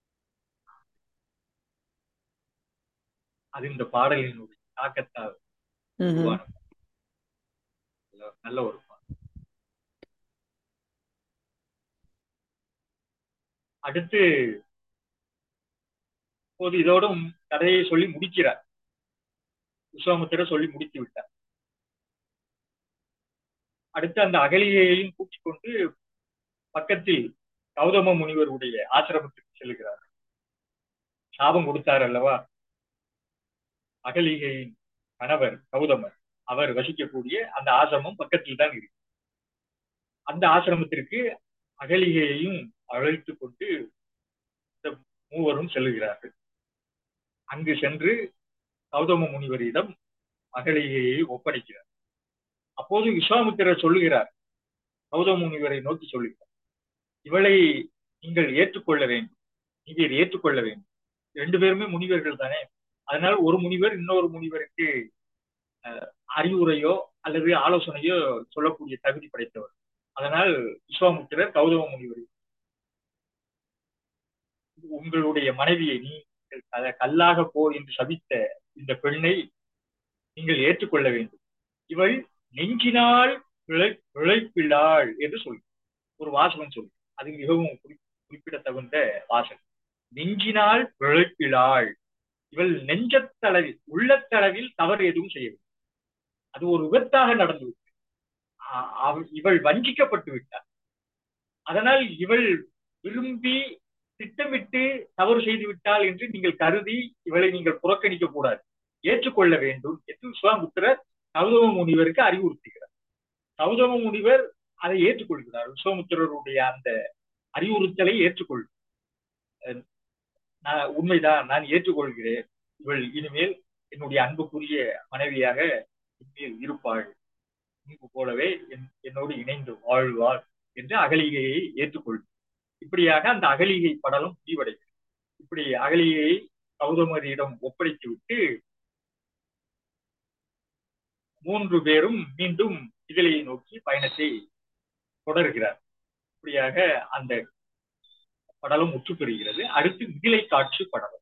அது இந்த பாடலினுடைய தாக்கத்தால் நல்ல ஒரு அடுத்து இப்போது இதோடும் கதையை சொல்லி முடிக்கிறார் விஸ்வாமுத்திர சொல்லி முடித்து விட்டார் அடுத்து அந்த அகலியையும் கூட்டிக் கொண்டு பக்கத்தில் கௌதம முனிவருடைய ஆசிரமத்துக்கு செல்கிறார் சாபம் கொடுத்தார் அல்லவா அகலிகையின் கணவர் கௌதமர் அவர் வசிக்கக்கூடிய அந்த ஆசிரமம் பக்கத்தில் தான் இருக்கு அந்த ஆசிரமத்திற்கு அகலிகையையும் அழைத்து கொண்டு இந்த மூவரும் செல்லுகிறார்கள் அங்கு சென்று கௌதம முனிவரிடம் அகலிகையை ஒப்படைக்கிறார் அப்போது விஸ்வாமித்திரர் சொல்லுகிறார் கௌதம முனிவரை நோக்கி சொல்லுகிறார் இவளை நீங்கள் ஏற்றுக்கொள்ள வேண்டும் நீங்கள் ஏற்றுக்கொள்ள வேண்டும் ரெண்டு பேருமே முனிவர்கள் தானே அதனால ஒரு முனிவர் இன்னொரு முனிவருக்கு அறிவுரையோ அல்லது ஆலோசனையோ சொல்லக்கூடிய தகுதி படைத்தவர் அதனால் விஸ்வாமுத்திரர் கௌதம முனிவர் உங்களுடைய மனைவியை நீங்கள் கல்லாக போ என்று சபித்த இந்த பெண்ணை நீங்கள் ஏற்றுக்கொள்ள வேண்டும் இவள் நெஞ்சினால் விளை விளைப்பிள்ளாள் என்று சொல்லி ஒரு வாசகம் சொல்லி அது மிகவும் குறிப்பிடத்தகுந்த வாசகம் நெஞ்சினால் பிழைப்பிலாள் இவள் நெஞ்சத்தளவில் உள்ளத்தளவில் தவறு எதுவும் செய்யவில்லை அது ஒரு விபத்தாக நடந்து இவள் வஞ்சிக்கப்பட்டு விட்டார் அதனால் இவள் விரும்பி திட்டமிட்டு தவறு செய்து விட்டாள் என்று நீங்கள் கருதி இவளை நீங்கள் புறக்கணிக்க கூடாது ஏற்றுக்கொள்ள வேண்டும் என்று விஸ்வாமுத்திரர் கௌதம முனிவருக்கு அறிவுறுத்துகிறார் கௌதம முனிவர் அதை ஏற்றுக்கொள்கிறார் விஸ்வாமுத்திரருடைய அந்த அறிவுறுத்தலை ஏற்றுக்கொள் நான் உண்மைதான் நான் ஏற்றுக்கொள்கிறேன் இவள் இனிமேல் என்னுடைய அன்புக்குரிய மனைவியாக இனிமேல் இருப்பாள் முன்பு போலவே என்னோடு இணைந்து வாழ்வாள் என்று அகலிகையை ஏற்றுக்கொள் இப்படியாக அந்த அகலிகை படலம் முடிவடைகிறது இப்படி அகலிகையை கௌதமரியிடம் ஒப்படைத்து விட்டு மூன்று பேரும் மீண்டும் இதிலையை நோக்கி பயணத்தை தொடர்கிறார் இப்படியாக அந்த படலம் முற்று பெறுகிறது அடுத்து மிதிலை காட்சி படலம்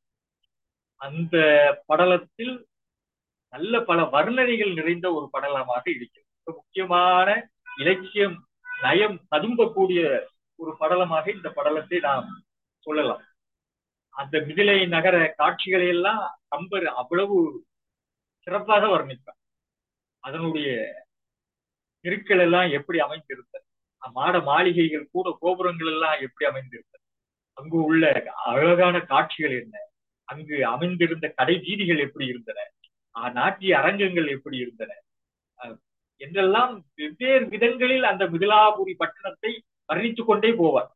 அந்த படலத்தில் நல்ல பல வர்ணனைகள் நிறைந்த ஒரு படலமாக இருக்கிறது முக்கியமான இலக்கியம் நயம் ததும்பக்கூடிய ஒரு படலமாக இந்த படலத்தை நாம் சொல்லலாம் அந்த மிதிலை நகர காட்சிகளை எல்லாம் கம்பர் அவ்வளவு சிறப்பாக வர்ணிப்பார் அதனுடைய தெருக்கள் எல்லாம் எப்படி அமைந்திருந்தது மாட மாளிகைகள் கூட கோபுரங்கள் எல்லாம் எப்படி அமைந்திருந்தது அங்கு உள்ள அழகான காட்சிகள் என்ன அங்கு அமைந்திருந்த கடை வீதிகள் எப்படி இருந்தன நாட்டிய அரங்கங்கள் எப்படி இருந்தன என்றெல்லாம் வெவ்வேறு விதங்களில் அந்த மிதிலாபுரி பட்டணத்தை வர்ணித்துக் கொண்டே போவார்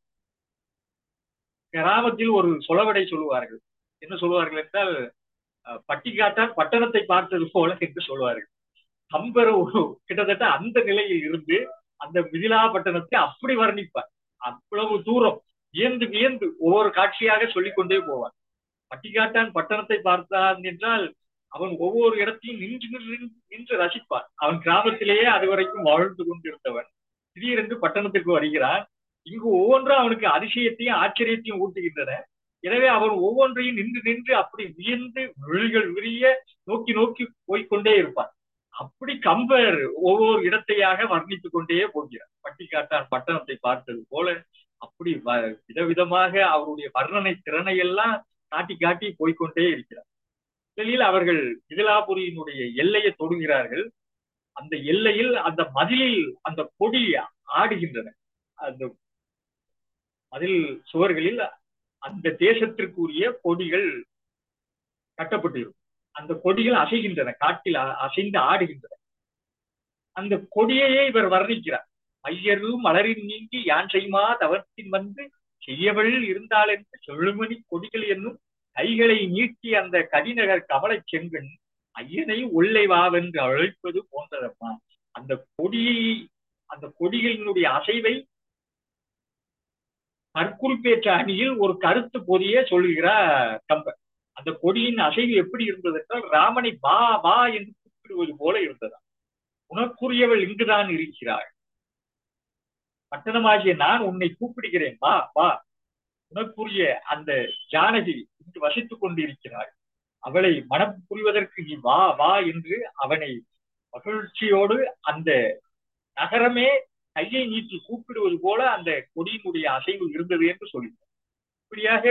கிராமத்தில் ஒரு சொலவடை சொல்லுவார்கள் என்ன சொல்லுவார்கள் என்றால் பட்டிக்காட்டால் பட்டணத்தை பார்த்தது போல என்று சொல்லுவார்கள் கம்பர் ஒரு கிட்டத்தட்ட அந்த நிலையில் இருந்து அந்த மிதிலா பட்டணத்தை அப்படி வர்ணிப்பார் அவ்வளவு தூரம் வியந்து வியந்து ஒவ்வொரு காட்சியாக சொல்லிக் கொண்டே போவார் பட்டிக்காட்டான் பட்டணத்தை பார்த்தான் என்றால் அவன் ஒவ்வொரு இடத்தையும் நின்று நின்று நின்று ரசிப்பான் அவன் கிராமத்திலேயே அது வரைக்கும் வாழ்ந்து கொண்டிருந்தவன் திடீரென்று பட்டணத்திற்கு வருகிறான் இங்கு ஒவ்வொன்றும் அவனுக்கு அதிசயத்தையும் ஆச்சரியத்தையும் ஊட்டுகின்றன எனவே அவன் ஒவ்வொன்றையும் நின்று நின்று அப்படி வியந்து விழிகள் விரிய நோக்கி நோக்கி போய்கொண்டே இருப்பான் அப்படி கம்பர் ஒவ்வொரு இடத்தையாக வர்ணித்துக் கொண்டே போகிறார் பட்டிக்காட்டான் பட்டணத்தை பார்த்தது போல அப்படி விதவிதமாக அவருடைய வர்ணனை திறனை எல்லாம் காட்டி காட்டி போய்கொண்டே இருக்கிறார் முதலில் அவர்கள் மிதிலாபுரியினுடைய எல்லையை தொடுகிறார்கள் அந்த எல்லையில் அந்த மதிலில் அந்த கொடி ஆடுகின்றன அந்த மதில் சுவர்களில் அந்த தேசத்திற்குரிய கொடிகள் கட்டப்பட்டிருக்கும் அந்த கொடிகள் அசைகின்றன காட்டில் அசைந்து ஆடுகின்றன அந்த கொடியையே இவர் வர்ணிக்கிறார் மையரு மலரின் நீங்கி யான் செய்யுமா தவத்தின் வந்து செய்யவள் இருந்தாள் என்று செழுமணி கொடிகள் என்னும் கைகளை நீட்டி அந்த கடிநகர் கமலை செங்கன் ஐயனை உள்ளே வாவென்று அழைப்பது போன்றதம்மா அந்த கொடியை அந்த கொடிகளினுடைய அசைவை கற்குறிப்பேற்ற அணியில் ஒரு கருத்து பொதிய சொல்லுகிறார் கம்பர் அந்த கொடியின் அசைவு எப்படி இருந்தது என்றால் ராமனை வா வா என்று கூப்பிடுவது போல இருந்ததா உனக்குரியவள் இங்குதான் இருக்கிறாள் பட்டணமாகிய நான் உன்னை கூப்பிடுகிறேன் வா வா உனக்குரிய அந்த ஜானகி இங்கு வசித்துக் கொண்டிருக்கிறாள் அவளை மனம் புரிவதற்கு நீ வா வா என்று அவனை மகிழ்ச்சியோடு அந்த நகரமே கையை நீட்டி கூப்பிடுவது போல அந்த கொடியினுடைய அசைவு இருந்தது என்று சொல்லினார் இப்படியாக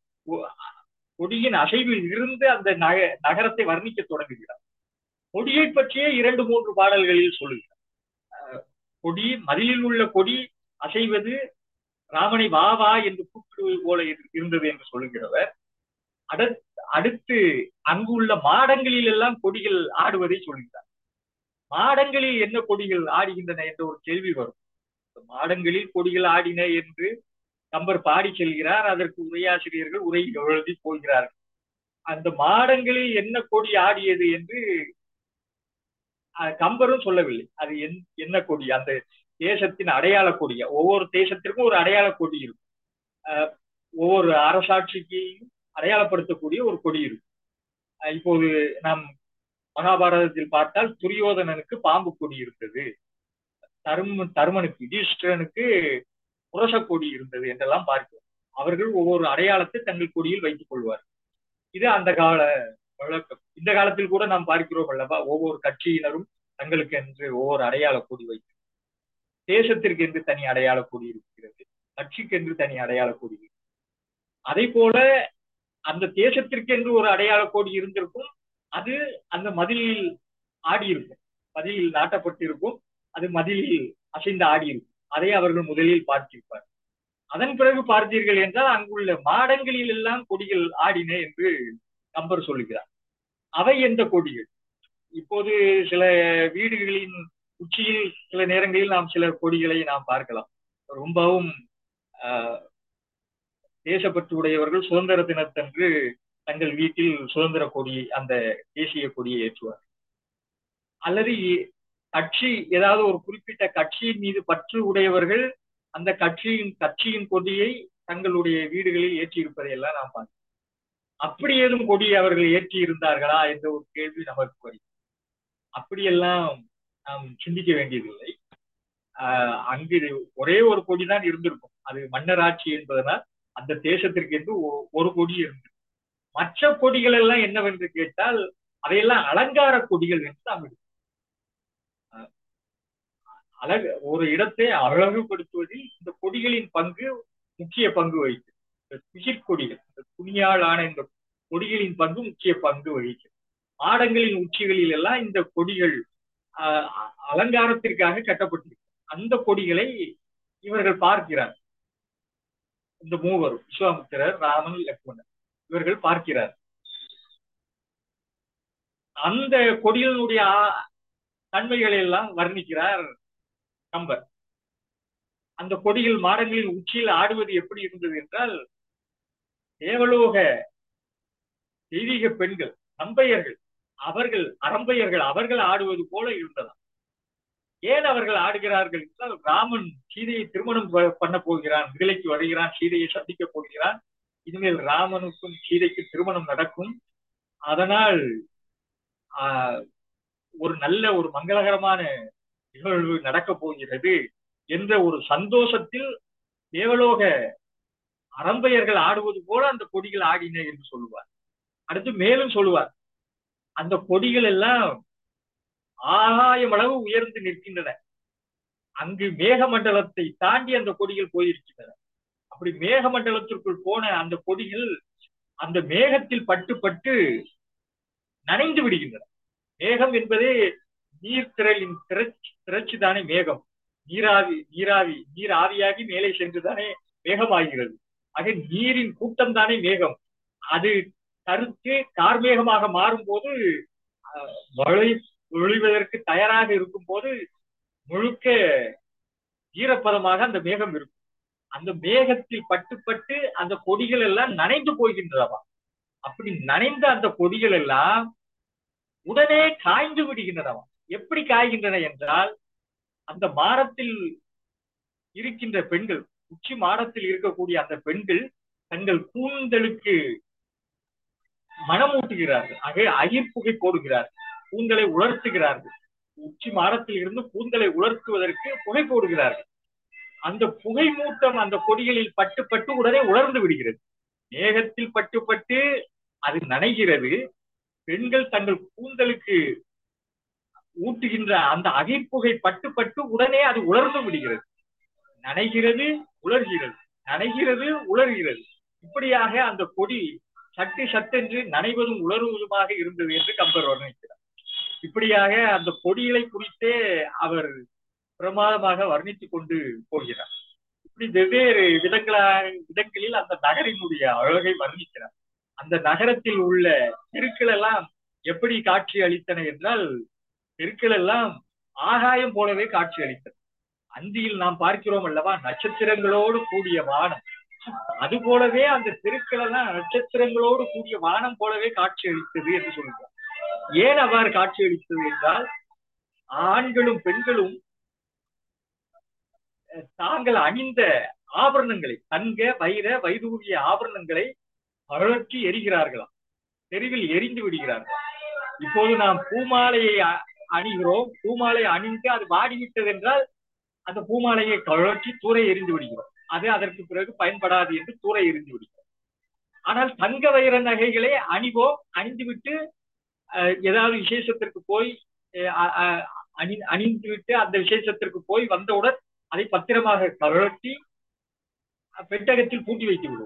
கொடியின் அசைவில் இருந்து அந்த நக நகரத்தை வர்ணிக்க தொடங்குகிறார் கொடியை பற்றியே இரண்டு மூன்று பாடல்களில் சொல்லுகிறார் கொடி மதிலில் உள்ள கொடி அசைவது ராமனை வா வா என்று கூப்பிடுவது போல இருந்தது என்று சொல்லுகிறவர் அடுத்து அங்குள்ள மாடங்களில் எல்லாம் கொடிகள் ஆடுவதை சொல்கிறார் மாடங்களில் என்ன கொடிகள் ஆடுகின்றன என்ற ஒரு கேள்வி வரும் மாடங்களில் கொடிகள் ஆடின என்று கம்பர் பாடி செல்கிறார் அதற்கு உரையாசிரியர்கள் உரை எழுதி போகிறார்கள் அந்த மாடங்களில் என்ன கொடி ஆடியது என்று கம்பரும் சொல்லவில்லை அது என்ன கொடி அந்த தேசத்தின் அடையாள கொடிய ஒவ்வொரு தேசத்திற்கும் ஒரு அடையாள கொடி இருக்கும் ஒவ்வொரு அரசாட்சிக்கையும் அடையாளப்படுத்தக்கூடிய ஒரு கொடி இருக்கும் இப்போது நாம் மகாபாரதத்தில் பார்த்தால் துரியோதனனுக்கு பாம்பு கொடி இருந்தது தரும தருமனுக்கு யுதிஷ்டனுக்கு புரச கொடி இருந்தது என்றெல்லாம் பார்க்கிறோம் அவர்கள் ஒவ்வொரு அடையாளத்தை தங்கள் கொடியில் வைத்துக் கொள்வார் இது அந்த கால வழக்கம் இந்த காலத்தில் கூட நாம் பார்க்கிறோம் அல்லவா ஒவ்வொரு கட்சியினரும் தங்களுக்கு என்று ஒவ்வொரு அடையாள கொடி வைத்து தேசத்திற்கு என்று தனி அடையாள கொடி இருக்கிறது கட்சிக்கு என்று தனி அடையாள கொடி அதே போல அந்த தேசத்திற்கென்று ஒரு அடையாள கோடி இருந்திருக்கும் அது அந்த மதிலில் ஆடி இருக்கும் மதிலில் நாட்டப்பட்டிருக்கும் அது மதிலில் அசைந்து ஆடி இருக்கும் அதை அவர்கள் முதலில் பார்த்திருப்பார் அதன் பிறகு பார்த்தீர்கள் என்றால் அங்குள்ள மாடங்களில் எல்லாம் கொடிகள் ஆடின என்று கம்பர் சொல்லுகிறார் அவை எந்த கொடிகள் இப்போது சில வீடுகளின் உச்சியில் சில நேரங்களில் நாம் சில கொடிகளை நாம் பார்க்கலாம் ரொம்பவும் தேசப்பற்று உடையவர்கள் சுதந்திர தினத்தன்று தங்கள் வீட்டில் சுதந்திர கொடி அந்த தேசிய கொடியை ஏற்றுவார் அல்லது கட்சி ஏதாவது ஒரு குறிப்பிட்ட கட்சியின் மீது பற்று உடையவர்கள் அந்த கட்சியின் கட்சியின் கொடியை தங்களுடைய வீடுகளில் ஏற்றியிருப்பதை எல்லாம் நாம் பார்க்கிறோம் அப்படி ஏதும் கொடி அவர்கள் ஏற்றி இருந்தார்களா என்ற ஒரு கேள்வி நமக்கு வரும் அப்படியெல்லாம் நாம் சிந்திக்க வேண்டியதில்லை ஆஹ் அங்கு ஒரே ஒரு கொடி தான் இருந்திருக்கும் அது மன்னராட்சி என்பதனால் அந்த தேசத்திற்கு என்று ஒரு கொடி இருந்தது மற்ற கொடிகள் எல்லாம் என்னவென்று கேட்டால் அதையெல்லாம் அலங்கார கொடிகள் என்று நாம் எடுக்கிறோம் அழகு ஒரு இடத்தை அழகுபடுத்துவதில் இந்த கொடிகளின் பங்கு முக்கிய பங்கு வகிக்கிறது இந்த பிசிற்கொடிகள் இந்த துணியாலான இந்த கொடிகளின் பங்கு முக்கிய பங்கு வகிக்கிறது மாடங்களின் உச்சிகளில் எல்லாம் இந்த கொடிகள் அலங்காரத்திற்காக கட்டப்பட்டிருக்கு அந்த கொடிகளை இவர்கள் பார்க்கிறார் இந்த மூவர் விஸ்வாமித்திரர் ராமன் லக்ஷ்மணன் இவர்கள் பார்க்கிறார் அந்த கொடிகளினுடைய தன்மைகளை எல்லாம் வர்ணிக்கிறார் கம்பர் அந்த கொடிகள் மாடங்களின் உச்சியில் ஆடுவது எப்படி இருந்தது என்றால் தேவலோக தெய்வீக பெண்கள் நம்பையர்கள் அவர்கள் அரம்பையர்கள் அவர்கள் ஆடுவது போல இருந்ததாம் ஏன் அவர்கள் ஆடுகிறார்கள் என்றால் ராமன் சீதையை திருமணம் பண்ண போகிறான் விடுதலைக்கு வருகிறான் சீதையை சந்திக்க போகிறான் இனிமேல் ராமனுக்கும் சீதைக்கு திருமணம் நடக்கும் அதனால் ஆஹ் ஒரு நல்ல ஒரு மங்களகரமான நிகழ்வு நடக்கப் போகிறது என்ற ஒரு சந்தோஷத்தில் தேவலோக அரம்பையர்கள் ஆடுவது போல அந்த கொடிகள் ஆடின என்று சொல்லுவார் அடுத்து மேலும் சொல்லுவார் அந்த கொடிகள் எல்லாம் ஆகாயம் அளவு உயர்ந்து நிற்கின்றன அங்கு மேகமண்டலத்தை தாண்டி அந்த கொடிகள் போயிருக்கின்றன அப்படி மேகமண்டலத்திற்குள் போன அந்த கொடிகள் அந்த மேகத்தில் பட்டு பட்டு நனைந்து விடுகின்றன மேகம் என்பதே நீர்த்திரளின் திரட்சி திரட்சி தானே மேகம் நீராவி நீராவி நீர் ஆவியாகி மேலே சென்றுதானே மேகமாகிறது ஆக நீரின் கூட்டம் தானே மேகம் அது கருத்து கார்மேகமாக மாறும் போது மழை ஒழிவதற்கு தயாராக இருக்கும் போது முழுக்க ஈரப்பதமாக அந்த மேகம் இருக்கும் அந்த மேகத்தில் பட்டு பட்டு அந்த கொடிகள் எல்லாம் நனைந்து போகின்றனவா அப்படி நனைந்த அந்த கொடிகள் எல்லாம் உடனே காய்ந்து விடுகின்றனவா எப்படி காய்கின்றன என்றால் அந்த மாடத்தில் இருக்கின்ற பெண்கள் உச்சி மாடத்தில் இருக்கக்கூடிய அந்த பெண்கள் தங்கள் கூந்தலுக்கு மனமூட்டுகிறார்கள் ஆக அகிர்புகை போடுகிறார்கள் கூந்தலை உலர்த்துகிறார்கள் உச்சி மாடத்தில் இருந்து கூந்தலை உலர்த்துவதற்கு புகை போடுகிறார்கள் அந்த புகை மூட்டம் அந்த கொடிகளில் பட்டு பட்டு உடனே உலர்ந்து விடுகிறது மேகத்தில் பட்டு பட்டு அது நனைகிறது பெண்கள் தங்கள் கூந்தலுக்கு ஊட்டுகின்ற அந்த அகைப்புகை பட்டு பட்டு உடனே அது உலர்ந்து விடுகிறது நனைகிறது உலர்கிறது நனைகிறது உலர்கிறது இப்படியாக அந்த கொடி சட்டு சட்டென்று நனைவதும் உலர்வதுமாக இருந்தது என்று கம்பர் வர்ணிக்கிறார் இப்படியாக அந்த கொடிகளை குறித்தே அவர் பிரமாதமாக வர்ணித்துக் கொண்டு போகிறார் இப்படி வெவ்வேறு விதங்களாக விதங்களில் அந்த நகரினுடைய அழகை வர்ணிக்கிறார் அந்த நகரத்தில் உள்ள தெருக்கள் எல்லாம் எப்படி காட்சி அளித்தன என்றால் தெருக்கள் எல்லாம் ஆகாயம் போலவே காட்சி அளித்தன அந்தியில் நாம் பார்க்கிறோம் அல்லவா நட்சத்திரங்களோடு கூடிய வானம் அது போலவே அந்த தெருக்கள் எல்லாம் நட்சத்திரங்களோடு கூடிய வானம் போலவே காட்சி அளித்தது என்று சொல்கிறார் ஏன் அவ்வாறு காட்சி அளித்தது என்றால் ஆண்களும் பெண்களும் தாங்கள் அணிந்த ஆபரணங்களை தங்க வைர வைதூரிய ஆபரணங்களை அழற்றி எரிகிறார்களாம் தெருவில் எரிந்து விடுகிறார்கள் இப்போது நாம் பூமாலையை அணிகிறோம் பூமாலை அணிந்து அது வாடிவிட்டது என்றால் அந்த பூமாலையை கழற்றி தூரை எரிந்து விடுகிறோம் அது அதற்கு பிறகு பயன்படாது என்று தூரை எரிந்து விடுகிறோம் ஆனால் தங்க வைர நகைகளை அணிவோம் அணிந்துவிட்டு ஏதாவது விசேஷத்திற்கு போய் அணி அணிந்து விட்டு அந்த விசேஷத்திற்கு போய் வந்தவுடன் அதை பத்திரமாக கழற்றி பெட்டகத்தில் பூட்டி வைத்து விடுவோம்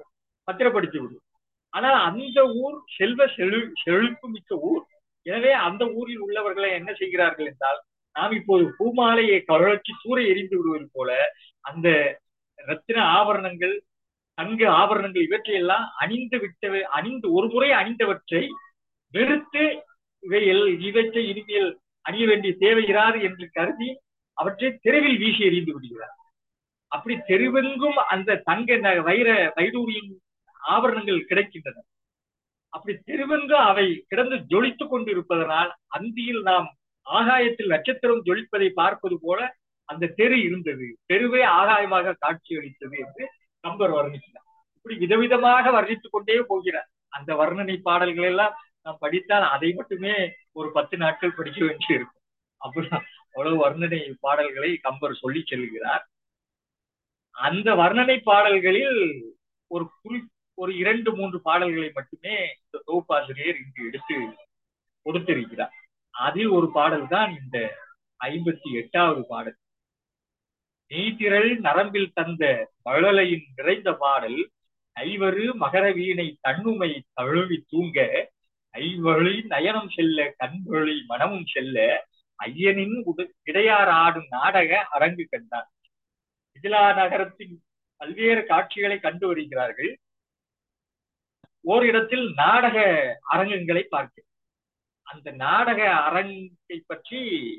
பத்திரப்படுத்தி விடும் ஆனால் அந்த ஊர் செல்வ செழு செழிப்பு மிக்க ஊர் எனவே அந்த ஊரில் உள்ளவர்களை என்ன செய்கிறார்கள் என்றால் நாம் இப்போது பூமாலையை கழற்றி தூர எரிந்து விடுவது போல அந்த ரத்தின ஆபரணங்கள் தங்க ஆபரணங்கள் இவற்றையெல்லாம் அணிந்து விட்டவை அணிந்து ஒரு முறை அணிந்தவற்றை வெறுத்து இவையில் இவற்றை இனிமேல் அணிய வேண்டிய தேவை இராது என்று கருதி அவற்றை தெருவில் வீசி எறிந்து விடுகிறார் அப்படி தெருவெங்கும் அந்த தங்க ந- வைர வைடூரியின் ஆபரணங்கள் கிடைக்கின்றன அப்படி தெருவெங்கும் அவை கிடந்து ஜொலித்துக் கொண்டிருப்பதனால் அந்தியில் நாம் ஆகாயத்தில் நட்சத்திரம் ஜொலிப்பதை பார்ப்பது போல அந்த தெரு இருந்தது தெருவே ஆகாயமாக காட்சியளித்தது என்று கம்பர் வர்ணிக்கிறார் இப்படி விதவிதமாக வர்ணித்துக் கொண்டே போகிறார் அந்த வர்ணனை பாடல்கள் எல்லாம் நாம் படித்தால் அதை மட்டுமே ஒரு பத்து நாட்கள் படிக்க வேண்டி இருக்கும் அப்படி அவ்வளவு வர்ணனை பாடல்களை கம்பர் சொல்லி செல்கிறார் அந்த வர்ணனை பாடல்களில் ஒரு குறி ஒரு இரண்டு மூன்று பாடல்களை மட்டுமே இந்த தொகுப்பாசிரியர் இங்கு எடுத்து கொடுத்திருக்கிறார் அதில் ஒரு பாடல் தான் இந்த ஐம்பத்தி எட்டாவது பாடல் நெய்திரள் நரம்பில் தந்த மழலையின் நிறைந்த பாடல் ஐவரு மகர வீணை தன்னுமை தழுவி தூங்க ஐவழி நயனம் செல்ல கண்வழி மனமும் செல்ல ஐயனின் உட- இடையார் ஆடும் நாடக அரங்கு கண்டார் மிதிலா நகரத்தின் பல்வேறு காட்சிகளை கண்டு வருகிறார்கள் ஓரிடத்தில் நாடக அரங்கங்களை பார்க்கிறோம் அந்த நாடக அரங்கை பற்றி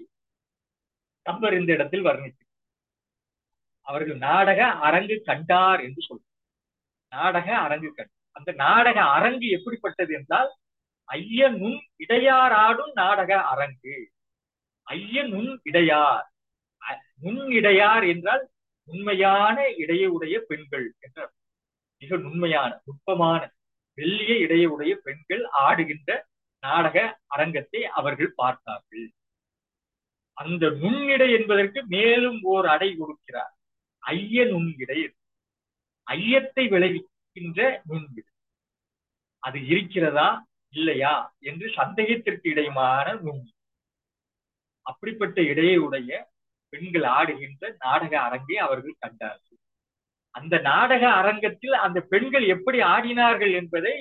கம்பர் இந்த இடத்தில் வர்ணிக்கிறார் அவர்கள் நாடக அரங்கு கண்டார் என்று சொல்றார் நாடக அரங்கு கண்டார் அந்த நாடக அரங்கு எப்படிப்பட்டது என்றால் ஐய நுண் இடையாராடும் நாடக அரங்கு ஐய நுண் இடையார் அ- நுண் இடையார் என்றால் உண்மையான இடையுடைய பெண்கள் என்ற மிக நுண்மையான நுட்பமான வெள்ளிய இடையுடைய பெண்கள் ஆடுகின்ற நாடக அரங்கத்தை அவர்கள் பார்த்தார்கள் அந்த நுண்ணிடை என்பதற்கு மேலும் ஓர் அடை கொடுக்கிறார் ஐய நுண்ணிடை ஐயத்தை விளைவிக்கின்ற நுண்ணிடை அது இருக்கிறதா இல்லையா என்று சந்தேகத்திற்கு இடையுமான நுண் அப்படிப்பட்ட இடையுடைய பெண்கள் ஆடுகின்ற நாடக அரங்கை அவர்கள் கண்டார்கள் அந்த நாடக அரங்கத்தில் அந்த பெண்கள் எப்படி ஆடினார்கள் என்பதை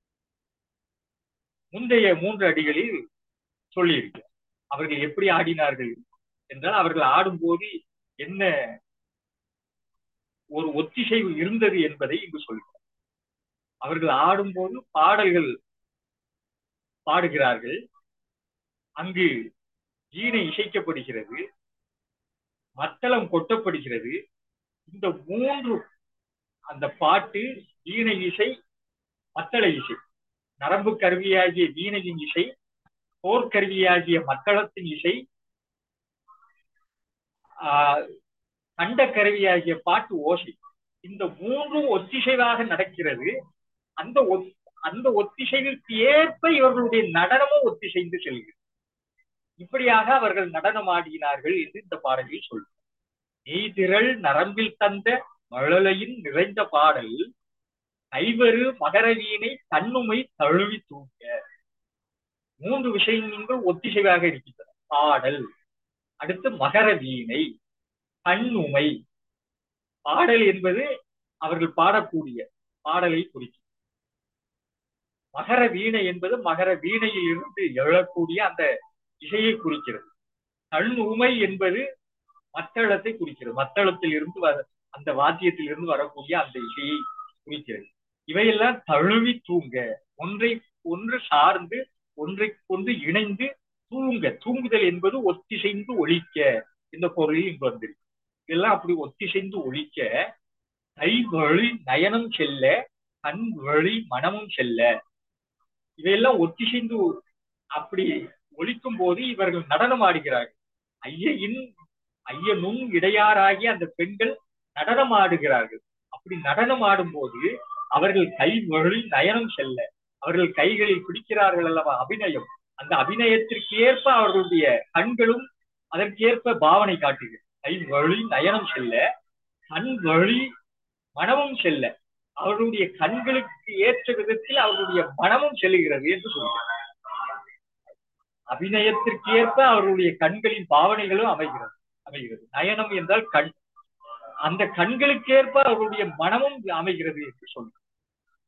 முந்தைய மூன்று அடிகளில் சொல்லியிருக்கிறார் அவர்கள் எப்படி ஆடினார்கள் என்றால் அவர்கள் ஆடும்போது என்ன ஒரு ஒத்திசைவு இருந்தது என்பதை இங்கு சொல்கிறார் அவர்கள் ஆடும்போது பாடல்கள் பாடுகிறார்கள் அங்கு வீணை இசைக்கப்படுகிறது மத்தளம் கொட்டப்படுகிறது இந்த மூன்று அந்த பாட்டு வீணை இசை மத்தள இசை நரம்பு கருவியாகிய வீணையின் இசை போர்க்கருவியாகிய மத்தளத்தின் இசை ஆஹ் கண்ட கருவியாகிய பாட்டு ஓசை இந்த மூன்றும் ஒத்திசைவாக நடக்கிறது அந்த ஒத்- அந்த ஒத்திசைவிற்கு ஏற்ப இவர்களுடைய நடனமும் ஒத்திசைந்து செல்கிறது இப்படியாக அவர்கள் நடனம் ஆடினார்கள் என்று இந்த பாடலில் சொல்றார் நெய்திரள் நரம்பில் தந்த மழலையின் நிறைந்த பாடல் ஐவரு மகர வீணை தன்னுமை தழுவி தூங்க மூன்று விஷயங்கள் ஒத்திசைவாக இருக்கின்றன பாடல் அடுத்து மகர வீணை கண்ணுமை பாடல் என்பது அவர்கள் பாடக்கூடிய பாடலை குறிக்கும் மகர வீணை என்பது மகர வீணையில் இருந்து எழக்கூடிய அந்த இசையை குறிக்கிறது கண் உமை என்பது மத்தளத்தை குறிக்கிறது மத்தளத்தில் இருந்து வர அந்த வாத்தியத்தில் இருந்து வரக்கூடிய அந்த இசையை குறிக்கிறது இவையெல்லாம் தழுவி தூங்க ஒன்றை ஒன்று சார்ந்து ஒன்றை கொண்டு இணைந்து தூங்க தூங்குதல் என்பது ஒத்திசைந்து ஒழிக்க இந்த பொருளில் இங்கு வந்திருக்கு இதெல்லாம் அப்படி ஒத்திசைந்து ஒழிக்க கை வழி நயனம் செல்ல கண் வழி மனமும் செல்ல இவையெல்லாம் ஒத்திசைந்து அப்படி ஒழிக்கும் போது இவர்கள் நடனம் ஆடுகிறார்கள் ஐயையின் ஐயனும் இடையாராகிய அந்த பெண்கள் நடனம் ஆடுகிறார்கள் அப்படி நடனம் ஆடும்போது அவர்கள் கை வழி நயனம் செல்ல அவர்கள் கைகளில் பிடிக்கிறார்கள் அல்லவா அபிநயம் அந்த அபிநயத்திற்கு ஏற்ப அவர்களுடைய கண்களும் அதற்கேற்ப பாவனை காட்டுகிறது கை வழி நயனம் செல்ல கண் வழி மனமும் செல்ல அவர்களுடைய கண்களுக்கு ஏற்ற விதத்தில் அவர்களுடைய மனமும் செல்லுகிறது என்று சொல்கிறார் அபிநயத்திற்கு ஏற்ப அவர்களுடைய கண்களின் பாவனைகளும் அமைகிறது அமைகிறது நயனம் என்றால் கண் அந்த கண்களுக்கேற்ப அவர்களுடைய மனமும் அமைகிறது என்று சொல்கிறார்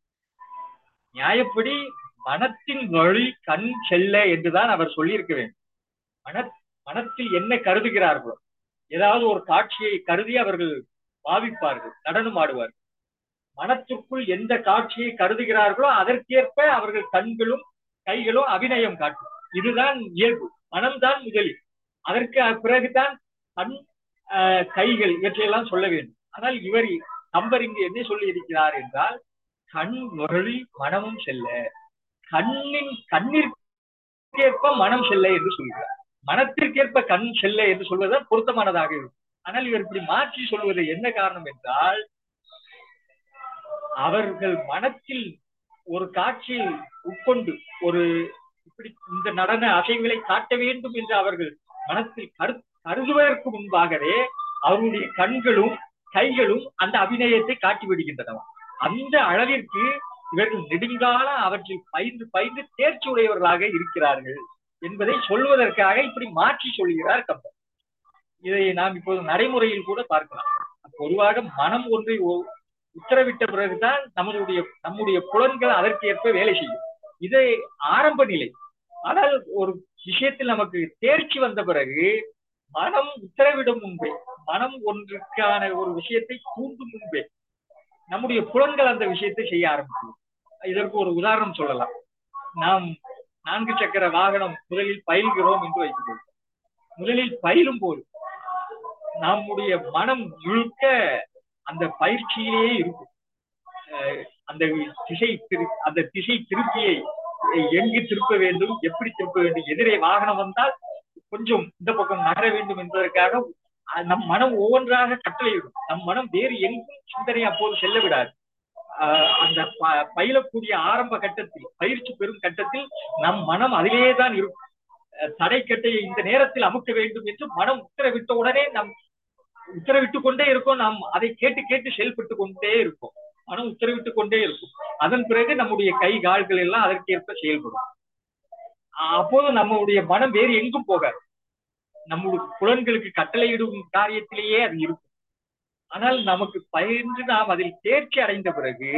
நியாயப்படி மனத்தின் வழி கண் செல்ல என்றுதான் அவர் சொல்லியிருக்க வேண்டும் மன மனத்தில் என்ன கருதுகிறார்களோ ஏதாவது ஒரு காட்சியை கருதி அவர்கள் பாவிப்பார்கள் நடனம் ஆடுவார்கள் மனத்திற்குள் எந்த காட்சியை கருதுகிறார்களோ அதற்கேற்ப அவர்கள் கண்களும் கைகளும் அபிநயம் காட்டும் இதுதான் இயல்பு மனம்தான் முதலில் அதற்கு பிறகுதான் கண் கைகள் இவற்றையெல்லாம் சொல்ல வேண்டும் ஆனால் இவர் கம்பர் இங்கு என்ன சொல்லி இருக்கிறார் என்றால் கண் வழி மனமும் செல்ல கண்ணின் கண்ணிற்கேற்ப மனம் செல்ல என்று சொல்கிறார் மனத்திற்கேற்ப கண் செல்ல என்று சொல்வதுதான் பொருத்தமானதாக இருக்கும் ஆனால் இவர் இப்படி மாற்றி சொல்வது என்ன காரணம் என்றால் அவர்கள் மனத்தில் ஒரு காட்சியை உட்கொண்டு ஒரு இப்படி இந்த நடன அசைவுகளை காட்ட வேண்டும் என்று அவர்கள் மனத்தில் கரு கருதுவதற்கு முன்பாகவே அவருடைய கண்களும் கைகளும் அந்த அபிநயத்தை காட்டி விடுகின்றன அந்த அளவிற்கு இவர்கள் நெடுங்கால அவற்றில் பயின்று பயின்று தேர்ச்சி உடையவர்களாக இருக்கிறார்கள் என்பதை சொல்வதற்காக இப்படி மாற்றி சொல்கிறார் கம்பர் இதை நாம் இப்போது நடைமுறையில் கூட பார்க்கலாம் பொதுவாக மனம் ஒன்றை உத்தரவிட்ட பிறகுதான் நம்மளுடைய நம்முடைய புலன்கள் அதற்கு ஏற்ப வேலை செய்யும் இது ஆரம்ப நிலை ஆனால் ஒரு விஷயத்தில் நமக்கு தேர்ச்சி வந்த பிறகு மனம் உத்தரவிடும் முன்பே மனம் ஒன்றுக்கான ஒரு விஷயத்தை தூண்டும் முன்பே நம்முடைய புலன்கள் அந்த விஷயத்தை செய்ய ஆரம்பிக்கும் இதற்கு ஒரு உதாரணம் சொல்லலாம் நாம் நான்கு சக்கர வாகனம் முதலில் பயில்கிறோம் என்று வைத்துக்கொள்வோம் முதலில் பயிலும் போது நம்முடைய மனம் முழுக்க அந்த பயிற்சியிலேயே இருக்கும் அந்த திசை திரு அந்த திசை திருப்பியை எங்கு திருப்ப வேண்டும் எப்படி திருப்ப வேண்டும் எதிரே வாகனம் வந்தால் கொஞ்சம் இந்த பக்கம் நகர வேண்டும் என்பதற்காக நம் மனம் ஒவ்வொன்றாக கட்டளையிடும் நம் மனம் வேறு எங்கும் சிந்தனை அப்போது செல்ல விடாது அந்த பயிலக்கூடிய ஆரம்ப கட்டத்தில் பயிற்சி பெறும் கட்டத்தில் நம் மனம் அதிலேயே தான் இருக்கும் தடைக்கட்டையை இந்த நேரத்தில் அமுக்க வேண்டும் என்று மனம் உத்தரவிட்ட உடனே நம் உத்தரவிட்டு கொண்டே இருக்கும் நாம் அதை கேட்டு கேட்டு செயல்பட்டு கொண்டே இருக்கும் மனம் உத்தரவிட்டு கொண்டே இருக்கும் அதன் பிறகு நம்முடைய கை கால்கள் எல்லாம் அதற்கேற்ப செயல்படும் அப்போது நம்முடைய மனம் வேறு எங்கும் போகாது நம்முடைய புலன்களுக்கு கட்டளையிடும் காரியத்திலேயே அது இருக்கும் ஆனால் நமக்கு பயின்று நாம் அதில் தேர்ச்சி அடைந்த பிறகு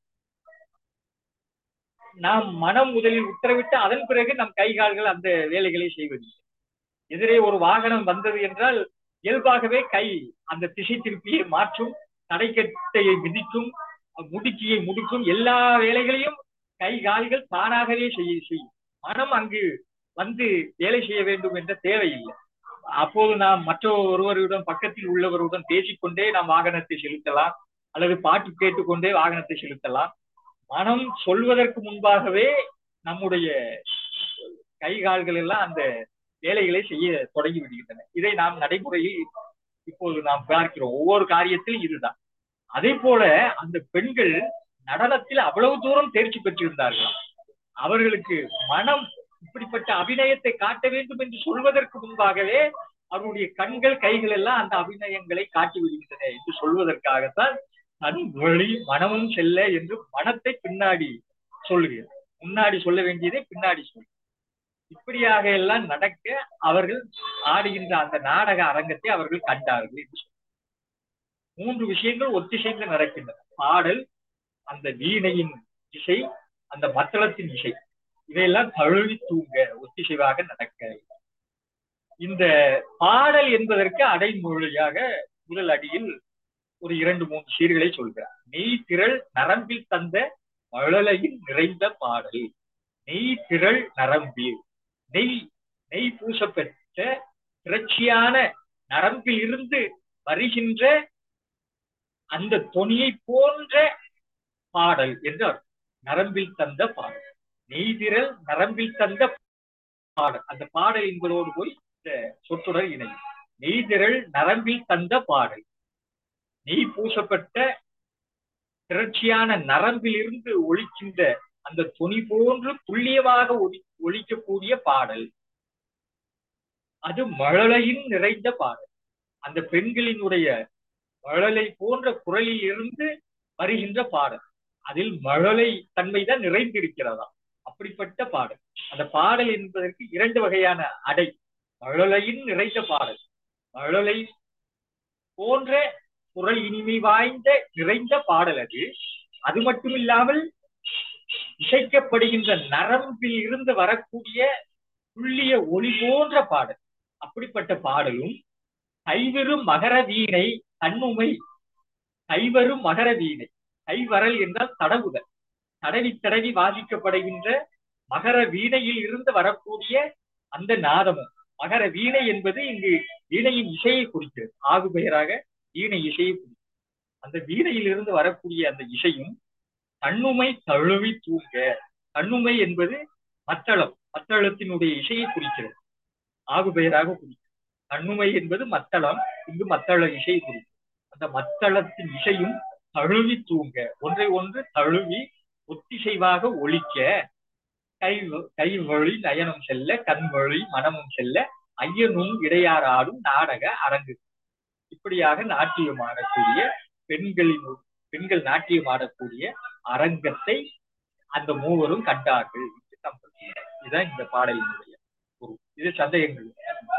நாம் மனம் முதலில் உத்தரவிட்டு அதன் பிறகு நம் கை கால்கள் அந்த வேலைகளை செய்வதில்லை எதிரே ஒரு வாகனம் வந்தது என்றால் இயல்பாகவே கை அந்த திசை திருப்பியை மாற்றும் தடைக்கட்டையை மிதிக்கும் முடுக்கியை முடுக்கும் எல்லா வேலைகளையும் கை கால்கள் தானாகவே செய்ய செய்யும் மனம் அங்கு வந்து வேலை செய்ய வேண்டும் என்ற தேவையில்லை அப்போது நாம் மற்ற ஒருவருடன் பக்கத்தில் உள்ளவருடன் பேசிக்கொண்டே நாம் வாகனத்தை செலுத்தலாம் அல்லது பாட்டு கேட்டுக்கொண்டே வாகனத்தை செலுத்தலாம் மனம் சொல்வதற்கு முன்பாகவே நம்முடைய கை கால்கள் எல்லாம் அந்த வேலைகளை செய்ய தொடங்கி விடுகின்றன இதை நாம் நடைமுறையில் இப்போது நாம் பார்க்கிறோம் ஒவ்வொரு காரியத்திலும் இதுதான் அதே போல அந்த பெண்கள் நடனத்தில் அவ்வளவு தூரம் தேர்ச்சி பெற்றிருந்தார்களாம் அவர்களுக்கு மனம் இப்படிப்பட்ட அபிநயத்தை காட்ட வேண்டும் என்று சொல்வதற்கு முன்பாகவே அவருடைய கண்கள் கைகள் எல்லாம் அந்த அபிநயங்களை காட்டி விடுகின்றன என்று சொல்வதற்காகத்தான் தன் வழி மனமும் செல்ல என்று மனத்தை பின்னாடி சொல்லுகிறது முன்னாடி சொல்ல வேண்டியதை பின்னாடி சொல்லு இப்படியாக எல்லாம் நடக்க அவர்கள் ஆடுகின்ற அந்த நாடக அரங்கத்தை அவர்கள் கண்டார்கள் என்று மூன்று விஷயங்கள் ஒத்திசைந்து நடக்கின்றன பாடல் அந்த வீணையின் இசை அந்த மத்தளத்தின் இசை இதையெல்லாம் தழுவி தூங்க ஒத்திசைவாக நடக்க இந்த பாடல் என்பதற்கு அடைமொழியாக முதல் அடியில் ஒரு இரண்டு மூன்று சீர்களை சொல்கிறார் நெய் திரள் நரம்பில் தந்த மழலையில் நிறைந்த பாடல் நெய் திரள் நரம்பில் நெய் நெய் பூசப்பெற்ற திரட்சியான நரம்பில் இருந்து வருகின்ற அந்த தொனியை போன்ற பாடல் என்று நரம்பில் தந்த பாடல் நெய்திரல் நரம்பில் தந்த பாடல் அந்த பாடல் என்பதோடு போய் இந்த சொற்றொடர் இணையும் நெய்திரள் நரம்பில் தந்த பாடல் நெய் பூசப்பட்ட திரட்சியான நரம்பில் இருந்து ஒழிக்கின்ற அந்த துணி போன்று துல்லியமாக ஒளி ஒழிக்கக்கூடிய பாடல் அது மழலையின் நிறைந்த பாடல் அந்த பெண்களினுடைய மழலை போன்ற குரலில் இருந்து வருகின்ற பாடல் அதில் மழலை தன்மைதான் நிறைந்திருக்கிறதா அப்படிப்பட்ட பாடல் அந்த பாடல் என்பதற்கு இரண்டு வகையான அடை மழலையின் நிறைந்த பாடல் மழலை போன்ற குரல் இனிமை வாய்ந்த நிறைந்த பாடல் அது அது மட்டும் இல்லாமல் இசைக்கப்படுகின்ற நரம்பில் இருந்து வரக்கூடிய துல்லிய ஒளி போன்ற பாடல் அப்படிப்பட்ட பாடலும் கைவரும் மகர வீணை தன்னுமை கைவரும் மகர வீணை கைவரல் என்றால் தடவுதல் தடவி தடவி வாசிக்கப்படுகின்ற மகர வீணையில் இருந்து வரக்கூடிய அந்த நாதமும் மகர வீணை என்பது இங்கு வீணையின் இசையை குறிக்கிறது ஆகு பெயராக வீணை இசையை குறிக்கிறது அந்த வீணையில் இருந்து வரக்கூடிய அந்த இசையும் தன்னுமை தழுவி தூங்க தன்னுமை என்பது மத்தளம் மத்தளத்தினுடைய இசையை குறிக்கிறது ஆகு பெயராக குறிக்கிறது தன்னுமை என்பது மத்தளம் இங்கு மத்தள இசை குறிக்கிறது அந்த மத்தளத்தின் இசையும் தழுவி தூங்க ஒன்றை ஒன்று தழுவி ஒத்திசைவாக ஒழிக்க கை கை வழி நயனம் செல்ல கண் வழி மனமும் செல்ல ஐயனும் இடையார் ஆடும் நாடக அரங்கு இப்படியாக நாட்டியம் ஆடக்கூடிய பெண்களின் பெண்கள் நாட்டியம் ஆடக்கூடிய அரங்கத்தை அந்த மூவரும் கண்டார்கள் இதுதான் இந்த பாடலினுடைய ஒரு இது சந்தேகங்கள்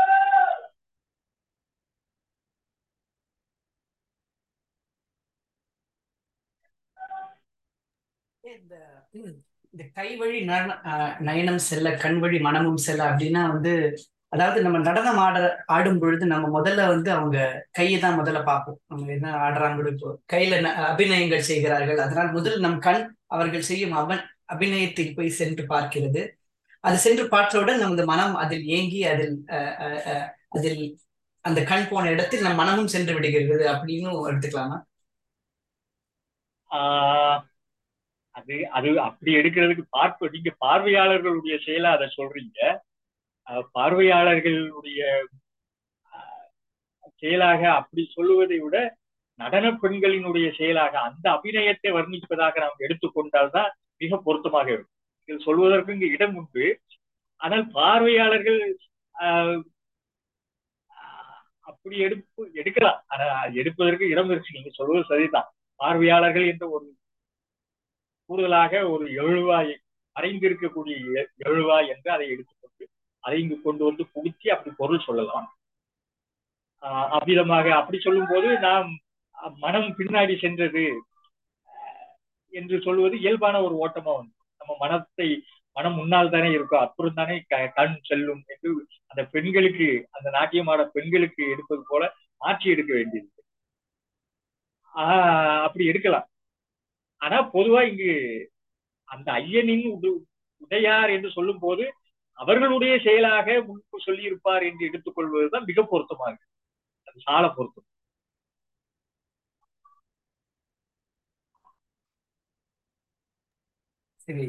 இந்த இந்த கை வழி நயனம் செல்ல கண் வழி மனமும் செல்ல அப்படின்னா வந்து அதாவது நம்ம நடனம் ஆட ஆடும் பொழுது நம்ம முதல்ல வந்து அவங்க கையை தான் முதல்ல பார்ப்போம் அவங்க என்ன ஆடுறாங்களோ இப்போ கையில அபிநயங்கள் செய்கிறார்கள் அதனால் முதல் நம் கண் அவர்கள் செய்யும் அவன் அபிநயத்தை போய் சென்று பார்க்கிறது அது சென்று பார்த்தவுடன் நமது மனம் அதில் ஏங்கி அதில் அதில் அந்த கண் போன இடத்தில் நம் மனமும் சென்று விடுகிறது அப்படின்னு எடுத்துக்கலாமா அது அது அப்படி எடுக்கிறதுக்கு பார்ப்ப நீங்க பார்வையாளர்களுடைய செயலா அதை சொல்றீங்க பார்வையாளர்களுடைய செயலாக அப்படி சொல்லுவதை விட நடன பெண்களினுடைய செயலாக அந்த அபிநயத்தை வர்ணிப்பதாக நாம் எடுத்துக்கொண்டால்தான் மிக பொருத்தமாக இருக்கும் இது சொல்வதற்கு இங்கு இடம் உண்டு ஆனால் பார்வையாளர்கள் அப்படி எடுப்பு எடுக்கலாம் ஆனா எடுப்பதற்கு இடம் இருக்கு நீங்க சொல்வது சரிதான் பார்வையாளர்கள் என்ற ஒரு கூடுதலாக ஒரு எழுவாய் மறைந்திருக்கக்கூடிய எழுவாய் என்று அதை எடுத்துக்கொண்டு அதை இங்கு கொண்டு வந்து புகுத்தி அப்படி பொருள் சொல்லலாம் அவ்விதமாக அப்படி சொல்லும் போது நாம் மனம் பின்னாடி சென்றது என்று சொல்வது இயல்பான ஒரு ஓட்டமா வந்து நம்ம மனத்தை மனம் முன்னால் தானே இருக்கும் அப்புறம் தானே கண் செல்லும் என்று அந்த பெண்களுக்கு அந்த நாட்டியமாட பெண்களுக்கு எடுப்பது போல மாற்றி எடுக்க வேண்டியது ஆஹ் அப்படி எடுக்கலாம் ஆனா பொதுவா இங்கு அந்த ஐயனின் உடையார் என்று சொல்லும் போது அவர்களுடைய செயலாக முன்பு சொல்லியிருப்பார் என்று எடுத்துக்கொள்வதுதான் மிக பொருத்தமா இருக்கு அது சால பொருத்தம் சரி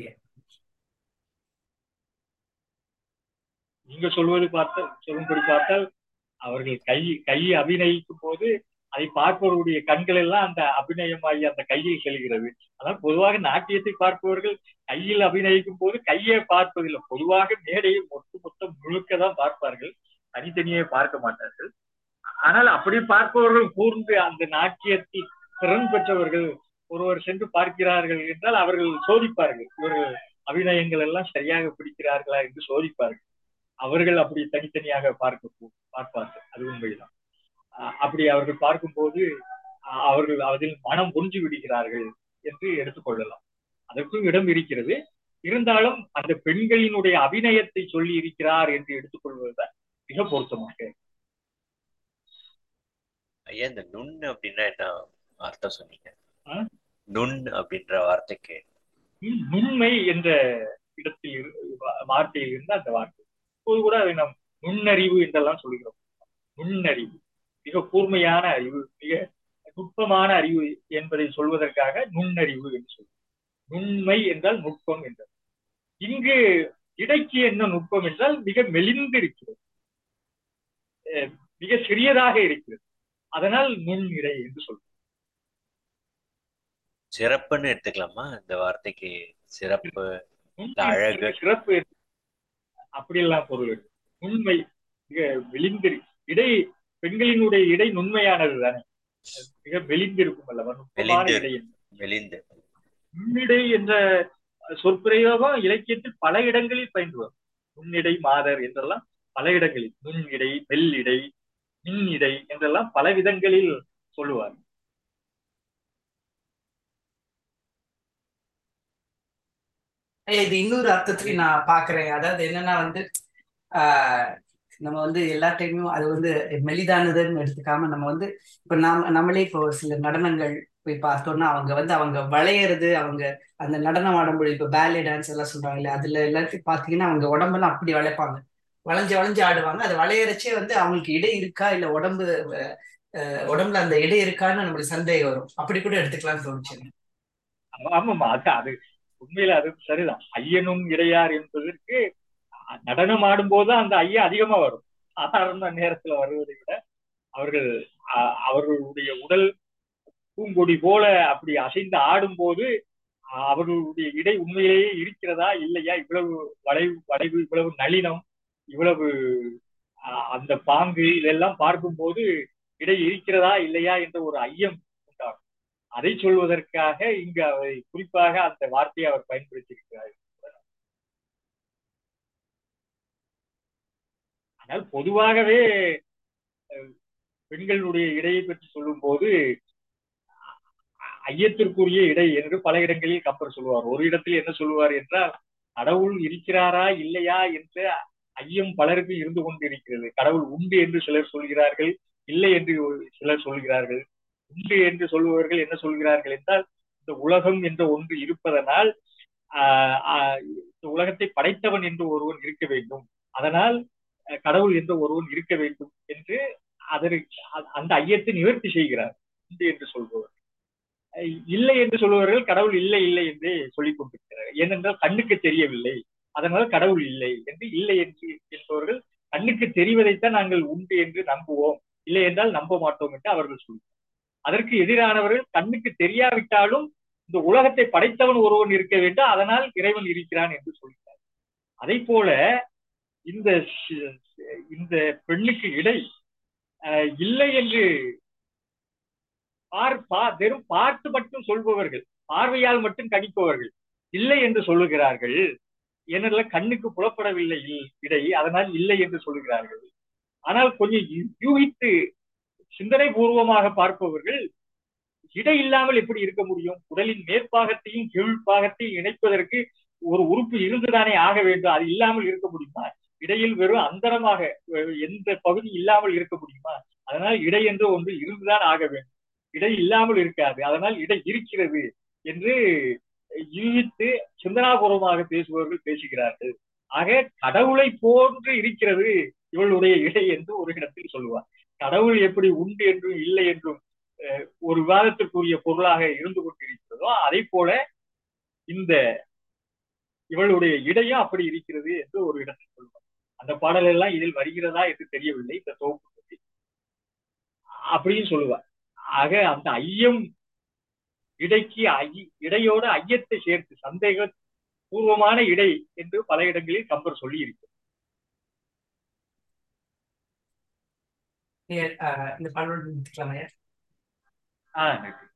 நீங்க சொல்வது பார்த்த சொல்லும்படி பார்த்தால் அவர்கள் கை கையை அபிநயிக்கும் போது அதை பார்ப்பவர்களுடைய கண்கள் எல்லாம் அந்த அபிநயமாகி அந்த கையில் செல்கிறது அதான் பொதுவாக நாட்டியத்தை பார்ப்பவர்கள் கையில் அபிநயிக்கும் போது கையை பார்ப்பதில்லை பொதுவாக மேடையை மொத்த மொத்தம் முழுக்க தான் பார்ப்பார்கள் தனித்தனியே பார்க்க மாட்டார்கள் ஆனால் அப்படி பார்ப்பவர்கள் கூர்ந்து அந்த நாட்டியத்தில் திறன் பெற்றவர்கள் ஒருவர் சென்று பார்க்கிறார்கள் என்றால் அவர்கள் சோதிப்பார்கள் இவர்கள் அபிநயங்கள் எல்லாம் சரியாக பிடிக்கிறார்களா என்று சோதிப்பார்கள் அவர்கள் அப்படி தனித்தனியாக பார்க்க பார்ப்பார்கள் அது உண்மைதான் அப்படி அவர்கள் பார்க்கும்போது அவர்கள் அதில் மனம் ஒன்று விடுகிறார்கள் என்று எடுத்துக்கொள்ளலாம் அதற்கும் இடம் இருக்கிறது இருந்தாலும் அந்த பெண்களினுடைய அபிநயத்தை சொல்லி இருக்கிறார் என்று எடுத்துக்கொள்வதுதான் மிக பொருத்தமாக ஐயா இந்த நுண் அப்படின்னா என்ன அர்த்தம் சொன்னீங்க நுண் அப்படின்ற வார்த்தைக்கு நுண்மை என்ற இடத்தில் வார்த்தையில் இருந்து அந்த வார்த்தை இப்போது கூட அதை நாம் நுண்ணறிவு என்றெல்லாம் சொல்கிறோம் நுண்ணறிவு மிக கூர்மையான அறிவு மிக நுட்பமான அறிவு என்பதை சொல்வதற்காக நுண்ணறிவு என்று சொல்றோம் நுண்மை என்றால் நுட்பம் என்றது இங்கு இடைக்கு என்ன நுட்பம் என்றால் மிக மெலிந்து இருக்கிறது மிக சிறியதாக இருக்கிறது அதனால் நுண் இடை என்று சொல்றோம் சிறப்புன்னு எடுத்துக்கலாமா இந்த வார்த்தைக்கு சிறப்பு அழகு சிறப்பு அப்படியெல்லாம் பொருள் உண்மை மிக மெலிந்து இடை பெண்களினுடைய இடை நுண்மையானது தானே மிக மெலிந்திருக்கும் அல்லவா நுட்பமான இடை மெலிந்து நுண்ணிடை என்ற சொற்பிரயோகம் இலக்கியத்தில் பல இடங்களில் பயின்று வரும் நுண்ணிடை மாதர் என்றெல்லாம் பல இடங்களில் நுண்ணிடை மெல்லிடை மின்னிடை என்றெல்லாம் பல விதங்களில் சொல்லுவார் ஐயா, இது இன்னொரு அர்த்தத்திலையும் நான் பாக்குறேன் அதாவது என்னன்னா வந்து ஆஹ் நம்ம வந்து எல்லா டைமும் அது வந்து மெலிதானதுன்னு எடுத்துக்காம நம்ம வந்து இப்ப நாம நம்மளே இப்போ ஒரு சில நடனங்கள் போய் பார்த்தோம்னா அவங்க வந்து அவங்க வளையறது அவங்க அந்த நடனம் ஆடும்போது இப்போ பேலே டான்ஸ் எல்லாம் சொல்றாங்கல்ல அதுல எல்லாத்தையும் பாத்தீங்கன்னா அவங்க உடம்பெல்லாம் அப்படி வளைப்பாங்க வளைஞ்சு வளைஞ்சு ஆடுவாங்க அது வளையறச்சே வந்து அவங்களுக்கு இடை இருக்கா இல்ல உடம்பு அஹ், உடம்புல அந்த இடை இருக்கான்னு நம்மளுக்கு சந்தேகம் வரும் அப்படி கூட எடுத்துக்கலாம்னு தோணுச்சு எனக்கு. ஆமாமா அது அது உண்மையில அது சரிதான் ஐயனும் இடையார் என்பதற்கு நடனம் ஆடும்போது அந்த ஐயா அதிகமா வரும் சாதாரண நேரத்துல வருவதை விட அவர்கள் அ- அவர்களுடைய உடல் பூங்கொடி போல அப்படி அசைந்து ஆடும்போது அ- அவர்களுடைய இடை உண்மையிலேயே இருக்கிறதா இல்லையா இவ்வளவு வளைவு வளைவு இவ்வளவு நளினம் இவ்வளவு அ- அந்த பாங்கு இதெல்லாம் பார்க்கும்போது இடை இருக்கிறதா இல்லையா என்ற ஒரு ஐயம் உண்டாகும் அதை சொல்வதற்காக இங்கு அவர் குறிப்பாக அந்த வார்த்தையை அவர் பயன்படுத்தியிருக்கிறார் ஆனால் பொதுவாகவே அஹ், பெண்களுடைய இடையை பற்றி சொல்லும்போது ஐயத்திற்குரிய இடை என்று பல இடங்களில் கப்பர் சொல்லுவார் ஒரு இடத்தில் என்ன சொல்லுவார் என்றால் கடவுள் இருக்கிறாரா இல்லையா என்ற ஐயம் பலருக்கு இருந்து கொண்டிருக்கிறது கடவுள் உண்டு என்று சிலர் சொல்கிறார்கள் இல்லை என்று சிலர் சொல்கிறார்கள் உண்டு என்று சொல்பவர்கள் என்ன சொல்கிறார்கள் என்றால் இந்த உலகம் என்ற ஒன்று இருப்பதனால் ஆஹ் ஆஹ் இந்த உலகத்தை படைத்தவன் என்று ஒருவன் இருக்க வேண்டும் அதனால் அஹ், கடவுள் என்ற ஒருவன் இருக்க வேண்டும் என்று அதற்கு அ- அந்த ஐயத்தை நிவர்த்தி செய்கிறார் உண்டு என்று சொல்பவர் அஹ், இல்லை என்று சொல்பவர்கள் கடவுள் இல்லை இல்லை என்றே சொல்லிக் கொண்டிருக்கிறார் ஏனென்றால் கண்ணுக்கு தெரியவில்லை அதனால் கடவுள் இல்லை என்று இல்லை என்று என்பவர்கள் கண்ணுக்கு தெரிவதைத்தான் நாங்கள் உண்டு என்று நம்புவோம் இல்லை என்றால் நம்ப மாட்டோம் என்று அவர்கள் சொல்கிறார் அதற்கு எதிரானவர்கள் கண்ணுக்கு தெரியாவிட்டாலும் இந்த உலகத்தை படைத்தவன் ஒருவன் இருக்க வேண்டும் அதனால் இறைவன் இருக்கிறான் என்று சொல்கிறார் அதை போல இந்த சி- இந்த பெண்ணுக்கு இடை அஹ், இல்லை என்று பார் பா- வெறும் பார்த்து மட்டும் சொல்பவர்கள் பார்வையால் மட்டும் கணிப்பவர்கள் இல்லை என்று சொல்லுகிறார்கள் ஏனென்றால் கண்ணுக்கு புலப்படவில்லை இல்- இடை அதனால் இல்லை என்று சொல்லுகிறார்கள் ஆனால் கொஞ்சம் யூ- யூகித்து சிந்தனை பூர்வமாக பார்ப்பவர்கள் இடை இல்லாமல் எப்படி இருக்க முடியும் உடலின் மேற்பாகத்தையும் கீழ்ப்பாகத்தையும் இணைப்பதற்கு ஒரு உறுப்பு இருந்துதானே ஆக வேண்டும் அது இல்லாமல் இருக்க முடியுமா இடையில் வெறும் அந்தரமாக அஹ், எந்த பகுதி இல்லாமல் இருக்க முடியுமா அதனால் இடை என்று ஒன்று இருந்துதான் ஆக வேண்டும் இடை இல்லாமல் இருக்காது அதனால் இடை இருக்கிறது என்று யூகித்து சிந்தனாபூர்வமாக பேசுபவர்கள் பேசுகிறார்கள் ஆக கடவுளை போன்று இருக்கிறது இவளுடைய இடை என்று ஒரு இடத்தில் சொல்லுவார் கடவுள் எப்படி உண்டு என்றும் இல்லை என்றும் அஹ், ஒரு விவாதத்திற்குரிய பொருளாக இருந்து கொண்டிருக்கிறதோ அதை போல இந்த இவளுடைய இடையும் அப்படி இருக்கிறது என்று ஒரு இடத்தில் சொல்லுவார் அந்த பாடல் எல்லாம் இதில் வருகிறதா என்று தெரியவில்லை இந்த தொகுப்பு பற்றி அப்படின்னு சொல்லுவார் ஆக அந்த ஐயம் இடைக்கு ஐ- இடையோட ஐயத்தை சேர்த்து சந்தேக பூர்வமான இடை என்று பல இடங்களில் கம்பர் சொல்லி இருக்கிறார் ஐயா, ஆஹ் இந்த பாடலோடு நிறுத்திக்கலாமா ஐயா? ஆஹ் நன்றி